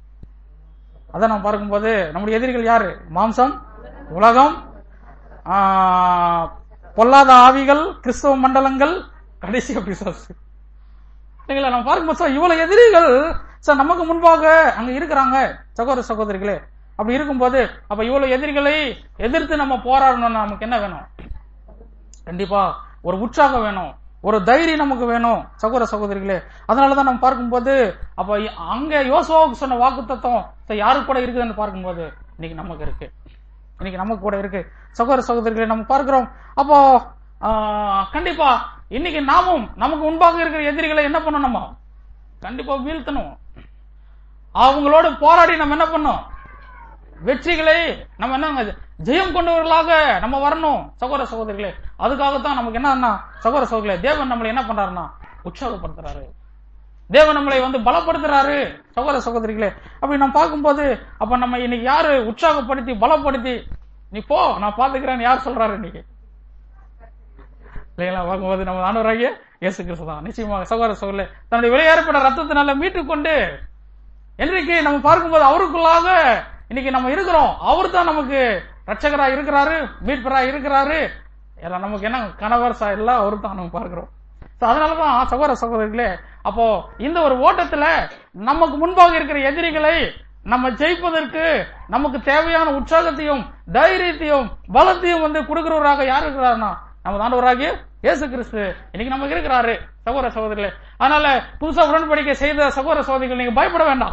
அதை நாம் பார்க்கும்போது நம்முடைய எதிரிகள் யாரு மாம்சம் உலகம் ஆ, பொல்லாத ஆவிகள் கிறிஸ்தவ மண்டலங்கள் கடைசி பிசாசு சரிங்களா நம்ம பார்க்கும்போது சார் இவ்வளவு எதிரிகள் சார் நமக்கு முன்பாக அங்க இருக்கிறாங்க சகோதர சகோதரிகளே அப்படி இருக்கும்போது அப்ப இவ்வளவு எதிரிகளை எதிர்த்து நம்ம போராடணும்னா நமக்கு என்ன வேணும் கண்டிப்பா ஒரு உற்சாகம் வேணும் ஒரு தைரியம் நமக்கு வேணும் சகோதர சகோதரிகளே அதனாலதான் நம்ம பார்க்கும்போது அப்ப இ- அங்க யோசுவாவுக்கு சொன்ன வாக்கு தத்துவம் யாருக்கு கூட இருக்குதுன்னு பார்க்கும்போது இன்னைக்கு நமக்கு இருக்கு இன்னைக்கு நமக்கு கூட இருக்கு சகோதர சகோதரிகளை நம்ம பார்க்கிறோம் அப்போ ஆஹ், கண்டிப்பா இன்னைக்கு நாமும் நமக்கு முன்பாக இருக்கிற எதிரிகளை என்ன பண்ணணும் நம்ம கண்டிப்பா வீழ்த்தணும் அவங்களோட போராடி நம்ம என்ன பண்ணோம் வெற்றிகளை நம்ம என்ன ஜெயம் கொண்டவர்களாக நம்ம வரணும் சகோதர சகோதரிகளே அதுக்காகத்தான் நமக்கு என்னன்னா சகோதர சகோதரிகளே தேவன் நம்மளை என்ன பண்றாருன்னா உற்சாகப்படுத்துறாரு தேவன் நம்மளை வந்து பலப்படுத்துறாரு சகோதர சகோதரிகளே அப்படி நம்ம பார்க்கும்போது அப்ப நம்ம இன்னைக்கு யாரு உற்சாகப்படுத்தி பலப்படுத்தி நீ போ நான் பாத்துக்கிறேன்னு யார் சொல்றாரு இன்னைக்கு இல்லைங்களா பார்க்கும்போது நம்ம ஆண்டவராகிய இயேசு கிறிஸ்து தான் நிச்சயமாக சகோதர சகோதரே தன்னுடைய விளையாடப்பட ரத்தத்தினால மீட்டுக் கொண்டு இன்றைக்கு நம்ம பார்க்கும்போது அவருக்குள்ளாக இன்னைக்கு நம்ம இருக்கிறோம் அவர் தான் நமக்கு ரட்சகரா இருக்கிறாரு மீட்பரா இருக்கிறாரு எல்லாம் நமக்கு என்ன கணவர் சா எல்லாம் அவரு தான் நம்ம பார்க்கிறோம் So, அதனாலதான் சகோதர சகோதரிகளே அப்போ இந்த ஒரு ஓட்டத்துல நமக்கு முன்பாக இருக்கிற எதிரிகளை நம்ம ஜெயிப்பதற்கு நமக்கு தேவையான உற்சாகத்தையும் தைரியத்தையும் பலத்தையும் வந்து கொடுக்கிறவராக யார் இருக்கிறாருன்னா நம்ம ஆண்டவராகிய இயேசு கிறிஸ்து இன்னைக்கு நமக்கு இருக்கிறாரு சகோதர சகோதரிகளே அதனால புதுசா உடன்படிக்கை செய்த சகோதர சகோதரிகள் நீங்க பயப்பட வேண்டாம்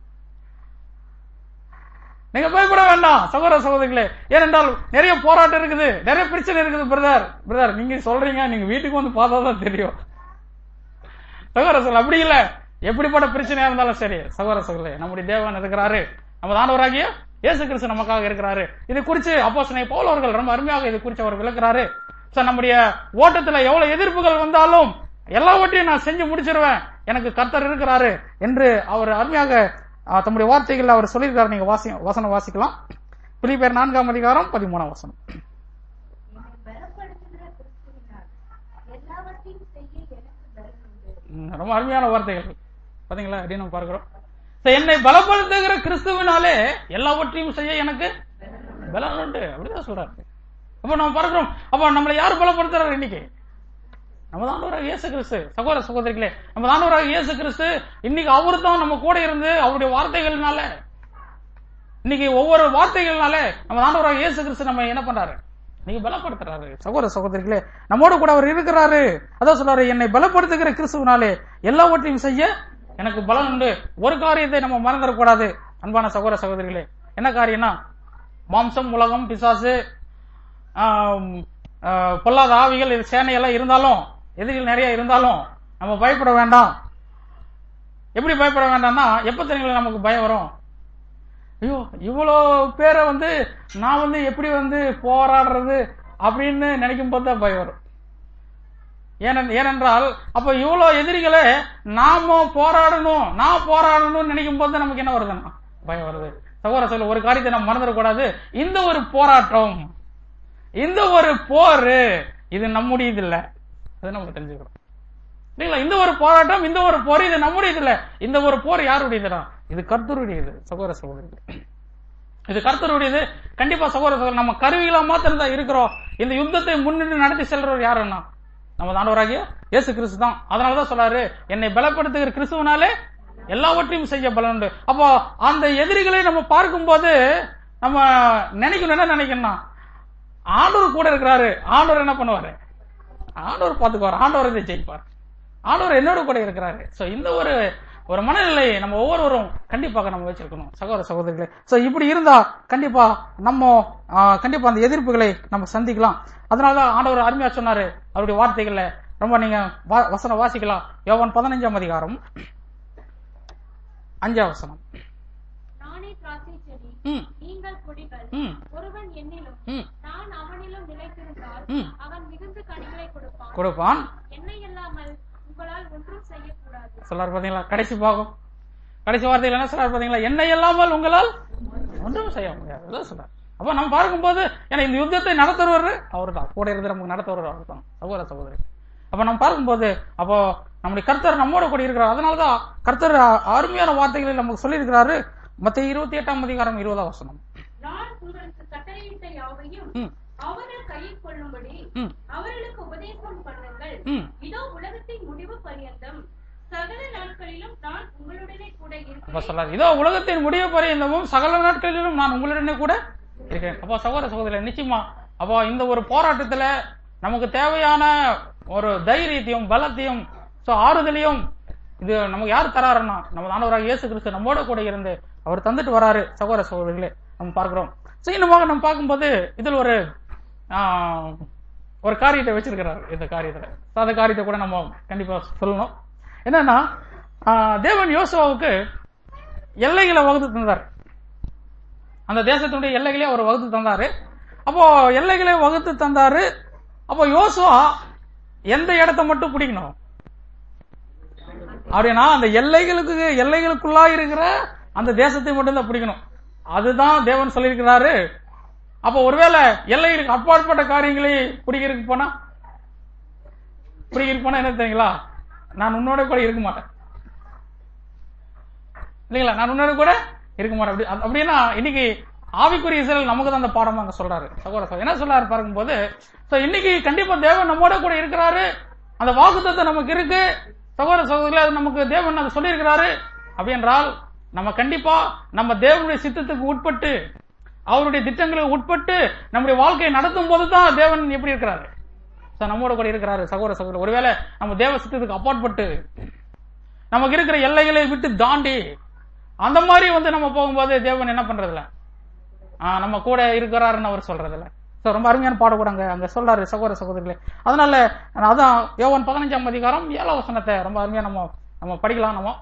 நீங்க பயப்பட வேண்டாம் சகோதர சகோதரிகளே ஏனென்றால் நிறைய போராட்டம் இருக்குது நிறைய பிரச்சனை இருக்குது பிரதர் பிரதர் நீங்க சொல்றீங்க நீங்க வீட்டுக்கு வந்து பார்த்தா தான் தெரியும் சகோதர சகோதரி அப்படி இல்ல எப்படிப்பட்ட பிரச்சனையா இருந்தாலும் சரி சகோதர சகோதரி நம்முடைய தேவன் இருக்கிறாரு நம்ம ஆண்டவராகிய இயேசு கிறிஸ்து நமக்காக இருக்கிறாரு இது குறித்து அப்போஸ்தலனை பவுல் அவர்கள் ரொம்ப அருமையாக இது குறித்து அவர் விளக்குறாரு சோ நம்முடைய ஓட்டத்துல எவ்வளவு எதிர்ப்புகள் வந்தாலும் எல்லாவற்றையும் நான் செஞ்சு முடிச்சிருவேன் எனக்கு கர்த்தர் இருக்கிறாரு என்று அவர் அருமையாக ஆ, தம்முடைய வார்த்தைகள் அவர் சொல்லியிருக்காரு நீங்க வாசி வசனம் வாசிக்கலாம் பிலிப்பேர் நான்காம் அதிகாரம் பதிமூணாம் வசனம் என்னை பலப்படுத்துகிற கிறிஸ்துவினால் எல்லாவற்றையும் செய்ய எனக்கு பலன் உண்டு ம், ரொம்ப அருமையான வார்த்தைகள் பாத்தீங்களா அப்படின்னு நம்ம பார்க்கிறோம் So, என்னை பலப்படுத்துகிற கிறிஸ்துவினாலே எல்லாவற்றையும் செய்ய எனக்கு பலன் உண்டு அப்படிதான் சொல்றாரு அப்ப நம்ம பார்க்கிறோம் அப்ப நம்மளை யார் பலப்படுத்துறாரு இன்னைக்கு நம்ம தாண்டவராக இயேசு கிறிஸ்து சகோதர சகோதரிகளே நம்ம தாண்டவராக இயேசு கிறிஸ்து இன்னைக்கு அவரு தான் நம்ம கூட இருந்து அவருடைய வார்த்தைகள்னால இன்னைக்கு ஒவ்வொரு வார்த்தைகள்னால நம்ம ஆண்டவராக இயேசு கிறிஸ்து நம்ம என்ன பண்றாரு நீங்க பலப்படுத்துறாரு சகோதர சகோதரிகளே நம்மோடு கூட அவர் இருக்கிறாரு அதான் சொல்றாரு என்னை பலப்படுத்துகிற கிறிஸ்துவனாலே எல்லாவற்றையும் செய்ய எனக்கு பலன் உண்டு ஒரு காரியத்தை நம்ம மறந்துடக்கூடாது அன்பான சகோதர சகோதரிகளே என்ன காரியம்னா மாம்சம் உலகம் பிசாசு ஆம், ஆ, பொல்லாத ஆவிகள் இது சேனையெல்லாம் இருந்தாலும் எதிரிகள் நிறைய இருந்தாலும் நம்ம பயப்பட வேண்டாம் எப்படி பயப்பட வேண்டாம்னா எப்ப தெரியுங்களா நமக்கு பயம் வரும் ஐயோ இவ்வளோ பேரை வந்து நான் வந்து எப்படி வந்து போராடுறது அப்படின்னு நினைக்கும் போது தான் பயம் வரும் ஏனென் ஏனென்றால் அப்ப இவ்வளோ எதிரிகளை நாம போராடணும் நான் போராடணும்னு நினைக்கும் போது தான் நமக்கு என்ன வருதுன்னா பயம் வருது சகோதர சொல்ல ஒரு காரியத்தை நம்ம மறந்துடக்கூடாது இந்த ஒரு போராட்டம் இந்த ஒரு போர் இது நம்முடையது இல்ல அதை நம்ம தெரிஞ்சுக்கிறோம் இல்லைங்களா இந்த ஒரு போராட்டம் இந்த ஒரு போர் இது நம்முடையது இல்ல இந்த ஒரு போர் யாருடையதுடா இது கர்த்தருடையது சகோதர சகோதரிகள் இது கர்த்தருடையது கண்டிப்பா சகோதர சகோதரர் நம்ம கருவிகளா மாத்திரம் தான் இருக்கிறோம் இந்த யுத்தத்தை முன்னின்று நடத்தி செல்றவர் யாருன்னா நம்ம ஆண்டவராகிய இயேசு கிறிஸ்து தான் அதனாலதான் சொல்றாரு என்னை பலப்படுத்துகிற கிறிஸ்துவனாலே எல்லாவற்றையும் செய்ய பலன் உண்டு அப்போ அந்த எதிரிகளை நம்ம பார்க்கும்போது நம்ம நினைக்கணும் என்ன நினைக்கணும்னா ஆண்டவர் கூட இருக்கிறாரு ஆண்டவர் என்ன பண்ணுவாரு ஆண்டவர் பார்த்துக்குவார் ஆண்டவர் இதை ஜெயிப்பார் ஆண்டவர் என்னோட கூட இருக்கிறாரு சோ இந்த ஒரு ஒரு மனநிலை நம்ம ஒவ்வொருவரும் கண்டிப்பாக நம்ம வச்சிருக்கணும் சகோதர சகோதரிகளே சோ இப்படி இருந்தா கண்டிப்பா நம்ம ஆ, கண்டிப்பா அந்த எதிர்ப்புகளை நம்ம சந்திக்கலாம் அதனாலதான் ஆண்டவர் அருமையா சொன்னாரு அவருடைய வார்த்தைகள்ல ரொம்ப நீங்க வா- வசனம் வாசிக்கலாம் யோவான் பதினஞ்சாம் அதிகாரம் அஞ்சாம் வசனம் நானே திராட்சை செடி ம் நீங்கள் கொடிகள் ம் ஒருவன் என்னிலும் ம் நான் அவனிலும் நிலைத்திருந்தால் ம் அவன் மிகுந்த கனிகளை கொடுப்பான் கொடுப்பான் என்னை அல்லாமல் உங்களால் ஒன்றும் செய்யக்கூடாது சொல்லார் பாத்தீங்களா கடைசி பாகம் கடைசி வார்த்தையில் என்ன சொல்றாரு பாத்தீங்களா என்ன இல்லாமல் உங்களால் ஒன்றும் செய்ய முடியாது அதான் சொல்றாரு அப்ப நம்ம பார்க்கும்போது ஏன்னா இந்த யுத்தத்தை நடத்துறவர் அவர் தான் கூட இருந்து நமக்கு நடத்துறவர் அவர் தான் சகோதர சகோதரி அப்ப நம்ம பார்க்கும்போது அப்போ நம்முடைய கர்த்தர் நம்மோட கூட இருக்கிறார் அதனாலதான் கர்த்தர் அ- அருமையான வார்த்தைகளை நமக்கு சொல்லியிருக்கிறாரு மத்திய இருபத்தி எட்டாம் அதிகாரம் இருபதாம் வசனம் நான் உங்களுக்கு கட்டளையிட்ட யாவையும் ம் அவர்கள் கையில் கொள்ளும்படி ம் அவர்களுக்கு உபதேசம் பண்ணுங்கள் ம் இதோ உலகத்தின் முடிவு பரியந்தம் சகல நாட்களிலும் நான் உங்களுடனே கூட அப்ப இருக்கிறேன் சொல்றாரு இதோ உலகத்தின் முடிய பரியந்தமும் சகல நாட்களிலும் நான் உங்களுடனே கூட இருக்கேன் அப்போ சகோதர சகோதரி நிச்சயமா அப்போ இந்த ஒரு போராட்டத்துல நமக்கு தேவையான ஒரு தைரியத்தையும் பலத்தையும் சோ ஆறுதலையும் இது நமக்கு யார் தராருன்னா நம்ம ஆண்டவராக இயேசு கிறிஸ்து நம்மோட கூட இருந்து அவர் தந்துட்டு வராரு சகோதர சகோதரிகளே நம்ம பார்க்கிறோம் சோ இன்னமாக நம்ம பார்க்கும்போது இதில் ஒரு ஆஹ், ஒரு காரியத்தை வச்சிருக்கிறார் இந்த காரியத்துல So, அந்த காரியத்தை கூட நம்ம கண்டிப்பா சொல்லணும் என்னன்னா ஆஹ், தேவன் யோசுவாவுக்கு எல்லைகளை வகுத்து தந்தார் அந்த தேசத்தினுடைய எல்லைகளே அவர் வகுத்து தந்தாரு அப்போ எல்லைகளை வகுத்து தந்தாரு அப்போ யோசுவா எந்த இடத்த மட்டும் பிடிக்கணும் அப்படின்னா அந்த எல்லைகளுக்கு எல்லைகளுக்குள்ளா இருக்கிற அந்த தேசத்தை மட்டும் தான் பிடிக்கணும் அதுதான் தேவன் சொல்லியிருக்கிறாரு அப்போ ஒருவேளை எல்லைகளுக்கு அப்பாற்பட்ட காரியங்களை பிடிக்கிறதுக்கு போனா பிடிக்கிறதுக்கு போனா என்ன தெரியுங்களா நான் உன்னோட கூட இருக்க மாட்டேன் இல்லைங்களா நான் உன்னோட கூட இருக்க மாட்டேன் அப்படி அப்ப- அப்படின்னா இன்னைக்கு ஆவிக்குரிய இஸ்ரேல் நமக்கு தான் அந்த பாடம் அங்க சொல்றாரு சகோதர சகோதரி. என்ன சொல்றாரு பார்க்கும்போது சோ இன்னைக்கு கண்டிப்பா தேவன் நம்மோட கூட இருக்கிறாரு அந்த வாக்குத்தத்தை நமக்கு இருக்கு சகோதர சகோதரிகளே அது நமக்கு தேவன் அதை சொல்லியிருக்கிறாரு அப்படி என்றால் நம்ம கண்டிப்பா நம்ம தேவனுடைய சித்தத்துக்கு உட்பட்டு அவருடைய திட்டங்களுக்கு உட்பட்டு நம்முடைய வாழ்க்கையை நடத்தும் போது தான் தேவன் எப்படி இருக்கிறாரு So, நம்மோட கூட இருக்கிறாரு சகோதர சகோதரி ஒருவேளை நம்ம தேவ சித்தத்துக்கு அப்பாற்பட்டு நமக்கு இருக்கிற எல்லைகளை விட்டு தாண்டி அந்த மாதிரி வந்து நம்ம போகும்போது தேவன் என்ன பண்றதில்ல ஆஹ் நம்ம கூட இருக்கிறாருன்னு அவர் சொல்றதில்ல சோ ரொம்ப அருமையான பாடம் கூட அங்க அங்க சொல்றாரு சகோதர சகோதரிகளே அதனால அதான் யோவான் பதினஞ்சாம் அதிகாரம் ஏழாம் வசனத்தை ரொம்ப அருமையா நம்ம நம்ம படிக்கலாம் நம்ம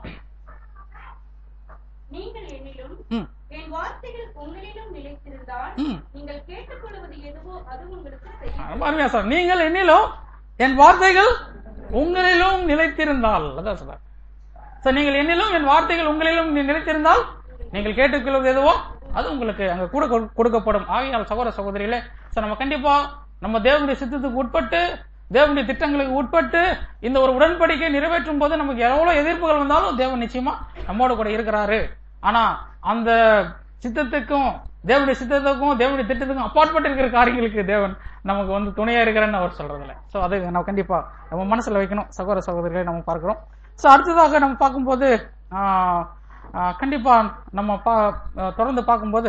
நீங்கள் என்னிலும் ம் என் வார்த்தைகள் உங்களிலும் நிலைத்திருந்தால் ம் நீங்கள் கேட்டுக்கொள்வது எதுவோ அது உங்களுக்கு செய்யும் ரொம்ப அருமையா சார் நீங்கள் என்னிலும் என் வார்த்தைகள் உங்களிலும் நிலைத்திருந்தால் அதான் சொல்றார் சார் நீங்கள் என்னிலும் என் வார்த்தைகள் உங்களிலும் நி- நிலைத்திருந்தால் நீங்கள் கேட்டுக்கொள்வது எதுவோ அது உங்களுக்கு அங்க கூட கொடு- கொடுக்கப்படும் ஆகையால் சகோதர சகோதரிகளே சார் நம்ம கண்டிப்பா நம்ம தேவனுடைய சித்தத்துக்கு உட்பட்டு தேவனுடைய திட்டங்களுக்கு உட்பட்டு இந்த ஒரு உடன்படிக்கை நிறைவேற்றும் போது நமக்கு எவ்வளவு எதிர்ப்புகள் வந்தாலும் தேவன் நிச்சயமா நம்மோட கூட இருக்கிறாரு ஆனா அந்த சித்தத்துக்கும் தேவனுடைய சித்தத்துக்கும் தேவனுடைய திட்டத்துக்கும் அப்பாற்பட்டு இருக்கிற காரியங்களுக்கு தேவன் நமக்கு வந்து துணையா இருக்கிறேன்னு அவர் சொல்றதில்ல சோ அது நம்ம கண்டிப்பா நம்ம மனசுல வைக்கணும் சகோதர சகோதரிகளை நம்ம பார்க்கிறோம் சோ அடுத்ததாக நம்ம பார்க்கும்போது ஆஹ், ஆஹ், கண்டிப்பா நம்ம பா- ஆஹ், தொடர்ந்து பார்க்கும்போது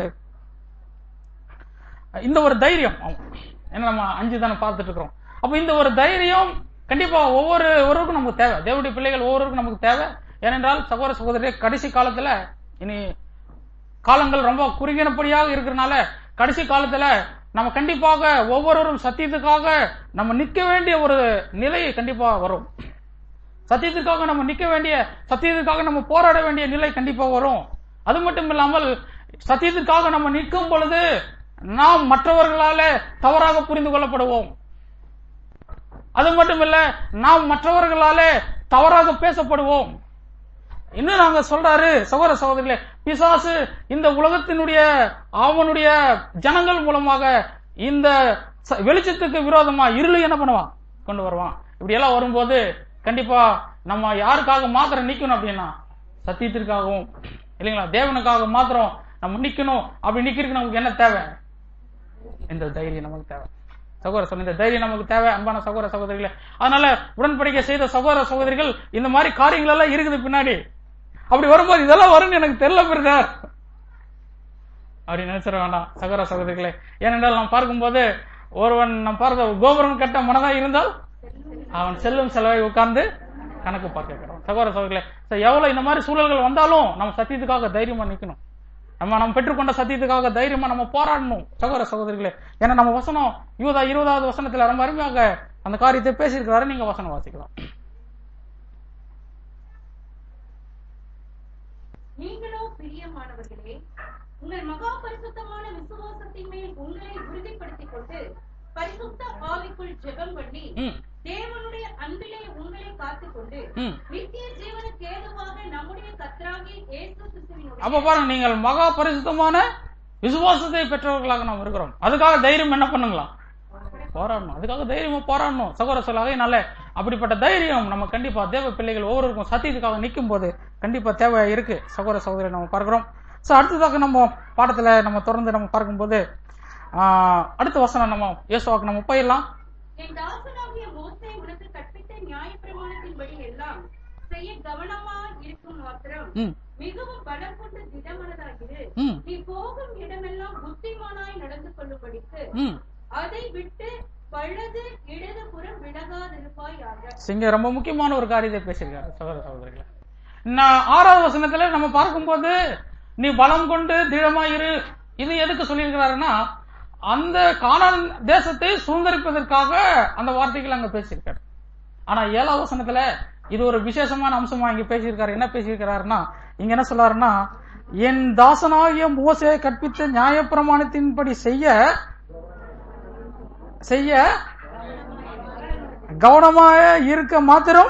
இந்த ஒரு தைரியம் ஏன்னா நம்ம அஞ்சு தானே பார்த்துட்டு இருக்கிறோம் அப்ப இந்த ஒரு தைரியம் கண்டிப்பா ஒவ்வொரு ஒருவருக்கும் நமக்கு தேவை தேவனுடைய பிள்ளைகள் ஒவ்வொருவருக்கும் நமக்கு தேவை ஏனென்றால் சகோதர சகோதரி கடைசி காலத்துல இனி காலங்கள் ரொம்ப குறுகினபடியாக இருக்கிறனால கடைசி காலத்துல நம்ம கண்டிப்பாக ஒவ்வொருவரும் சத்தியத்துக்காக நம்ம நிற்க வேண்டிய ஒரு நிலை கண்டிப்பா வரும் சத்தியத்துக்காக நம்ம நிற்க வேண்டிய சத்தியத்துக்காக நம்ம போராட வேண்டிய நிலை கண்டிப்பா வரும் அது மட்டும் இல்லாமல் சத்தியத்துக்காக நம்ம நிற்கும் பொழுது நாம் மற்றவர்களால தவறாக புரிந்து கொள்ளப்படுவோம் அது மட்டும் இல்ல நாம் மற்றவர்களாலே தவறாக பேசப்படுவோம் இன்னும் நாங்க சொல்றாரு சகோதர சகோதரிகளே பிசாசு இந்த உலகத்தினுடைய அவனுடைய ஜனங்கள் மூலமாக இந்த ச- வெளிச்சத்துக்கு விரோதமா இருளை என்ன பண்ணுவான் கொண்டு வருவான் இப்படி எல்லாம் வரும்போது கண்டிப்பா நம்ம யாருக்காக மாத்திரம் நிக்கணும் அப்படின்னா சத்தியத்திற்காகவும் இல்லைங்களா தேவனுக்காக மாத்திரம் நம்ம நிக்கணும் அப்படி நிக்கிறதுக்கு நமக்கு என்ன தேவை இந்த தைரியம் நமக்கு தேவை சகோதர சொன்ன இந்த தைரியம் நமக்கு தேவை அன்பான சகோதர சகோதரிகளே அதனால உடன்படிக்கை செய்த சகோதர சகோதரிகள் இந்த மாதிரி காரியங்கள் எல்லாம் இருக்குது பின்னாடி அப்படி வரும்போது இதெல்லாம் வரும்னு எனக்கு தெரியல பிரதர் அப்படி நினைச்சிட வேண்டாம் சகோதர சகோதரிகளே ஏனென்றால் நாம் பார்க்கும்போது ஒருவன் நாம் பார்த்த கோபுரம் கட்ட மனதா இருந்தால் அவன் செல்லும் செலவை உட்கார்ந்து கணக்கு பார்க்கிறோம் சகோதர சகோதரிகளே சரி, எவ்வளவு இந்த மாதிரி சூழல்கள் வந்தாலும் நம்ம சத்தியத்துக்காக தைரியமா நிக்கணும் நம்ம நம்ம பெற்றுக்கொண்ட சத்தியத்துக்காக தைரியமா நம்ம போராடணும் சகோதர சகோதரிகளே ஏன்னா நம்ம வசனம் யூதா இருபதாவது வசனத்துல ரொம்ப அருமையாக அந்த காரியத்தை பேசியிருக்கிறாரு நீங்க வசனம் வாசிக்கலாம் நீங்களோ பிரியமானவர்களே உங்கள் மகா பரிசுத்தமான விசுவாசத்தின் மேல் உங்களை உறுதிப்படுத்திக் கொண்டு பரிசுத்த ஆவிக்குள் ஜெபம் பண்ணி ம் தேவனுடைய அன்பிலே உங்களை காத்துக்கொண்டு ம் நித்திய ஜீவனுக்கு ஏதுவாக நம்முடைய கர்த்தராகிய இயேசு கிறிஸ்துவினுடைய அப்ப பாருங்க நீங்கள் மகா பரிசுத்தமான விசுவாசத்தை பெற்றவர்களாக நாம் இருக்கிறோம் அதுக்காக தைரியம் என்ன பண்ணுங்களா போராடணும் அதுக்காக தைரியமா போராடணும் சகோதர சொல்லாக அப்படிப்பட்ட தைரியம் நம்ம கண்டிப்பா தேவ பிள்ளைகள் ஒவ்வொருவருக்கும் சத்தியத்துக்காக நிற்கும் போது கண்டிப்பா தேவை இருக்கு சகோதர சகோதரி நம்ம பார்க்கிறோம் சோ அடுத்ததாக நம்ம பாடத்துல நம்ம தொடர்ந்து நம்ம பார்க்கும்போது ஆஹ், அடுத்த வசனம் நம்ம இயேசுவாக்கு நம்ம போயிடலாம் என் தாசனாகிய மோசே உனக்கு கற்பித்த நியாயப்பிரமாணத்தின்படி எல்லாம் செய்ய கவனமா இருக்கும் மாத்திரம் ம் மிகவும் பலம் கொண்டு திடமனதாகிரு ம் நீ போகும் இடமெல்லாம் புத்திமானாய் நடந்து கொள்ளும்படிக்கு ம் அதை விட்டு வலது இடது புறம் விலகாதிருப்பாயாக இங்க ரொம்ப முக்கியமான ஒரு காரியத்தை பேசியிருக்காரு சகோதர சகோதரிகளே நான் ஆறாவது வசனத்துல நம்ம பார்க்கும்போது நீ பலம் கொண்டு திடமாயிரு இது எதுக்கு சொல்லியிருக்கிறாருன்னா அந்த கானான் தேசத்தை சுதந்திரிப்பதற்காக அந்த வார்த்தைகள் அங்க பேசியிருக்காரு ஆனா ஏழாவது வசனத்துல இது ஒரு விசேஷமான அம்சமா இங்க பேசியிருக்காரு என்ன பேசியிருக்கிறாருன்னா இங்க என்ன சொல்றாருன்னா என் தாசனாகிய மோசே கற்பித்த நியாயப்பிரமாணத்தின்படி செய்ய செய்ய கவனமாக இருக்க மாத்திரம்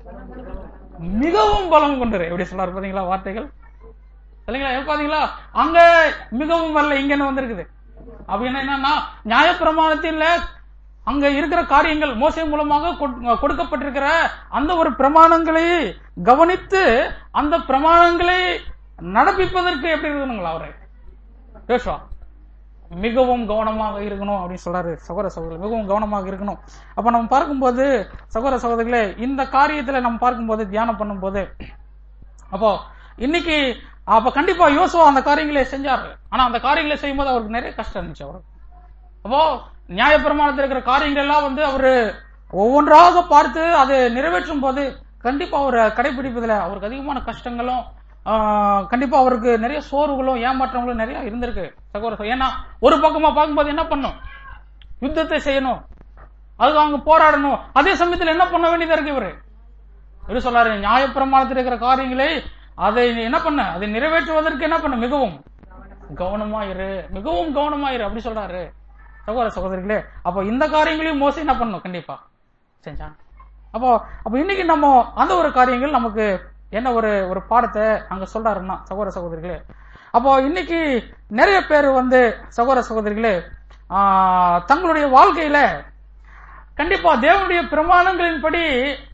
மிகவும் பலம் கொண்டது எப்படி சொல்றாரு பாத்தீங்களா வார்த்தைகள் இல்லைங்களா எப்ப பாத்தீங்களா அங்க மிகவும் வரல இங்க வந்திருக்குது அப்படின்னா என்னன்னா நியாயப்பிரமாணத்தில் அங்க இருக்கிற காரியங்கள் மோசை மூலமாக கொடு- கொடுக்கப்பட்டிருக்கிற அந்த ஒரு பிரமாணங்களை கவனித்து அந்த பிரமாணங்களை நடப்பிப்பதற்கு எப்படி இருக்கணுங்களா அவரு யோசுவா மிகவும் கவனமாக இருக்கணும் அப்படின்னு சொல்றாரு சகோதர சகோதரர் மிகவும் கவனமாக இருக்கணும் அப்ப நம்ம பார்க்கும்போது சகோதர சகோதரிகளே இந்த காரியத்துல நம்ம பார்க்கும்போது தியானம் பண்ணும்போது அப்போ இன்னைக்கு அப்ப கண்டிப்பா யோசுவா அந்த காரியங்களை செஞ்சாரு ஆனா அந்த காரியங்களை செய்யும்போது அவருக்கு நிறைய கஷ்டம் இருந்துச்சு அவருக்கு அப்போ நியாயப்பிரமாணத்தில் இருக்கிற காரியங்கள் எல்லாம் வந்து அவரு ஒவ்வொன்றாக பார்த்து அதை நிறைவேற்றும் போது கண்டிப்பா அவர் கடைபிடிப்பதில் அவருக்கு அதிகமான கஷ்டங்களும் ஆஹ், கண்டிப்பா அவருக்கு நிறைய சோர்வுகளும் ஏமாற்றங்களும் நிறைய இருந்திருக்கு சகோதர ஏன்னா ஒரு பக்கமா பார்க்கும்போது என்ன பண்ணும் யுத்தத்தை செய்யணும் அது அங்க போராடணும் அதே சமயத்தில் என்ன பண்ண வேண்டியதா இருக்கு இவரு இவரு சொல்றாரு நியாயப்பிரமாணத்தில் இருக்கிற காரியங்களை அதை என்ன பண்ண அதை நிறைவேற்றுவதற்கு என்ன பண்ண மிகவும் கவனமா இரு மிகவும் கவனமா இரு அப்படி சொல்றாரு சகோதர சகோதரிகளே அப்போ இந்த காரியங்களையும் மோசம் என்ன பண்ணணும் கண்டிப்பா செஞ்சான் அப்போ அப்போ இன்னைக்கு நம்ம அந்த ஒரு காரியங்கள் நமக்கு என்ன ஒரு ஒரு பாடத்தை அங்க சொல்றாருன்னா சகோதர சகோதரிகளே அப்போ இன்னைக்கு நிறைய பேர் வந்து சகோதர சகோதரிகளே ஆஹ், தங்களுடைய வாழ்க்கையில கண்டிப்பா தேவனுடைய பிரமாணங்களின்படி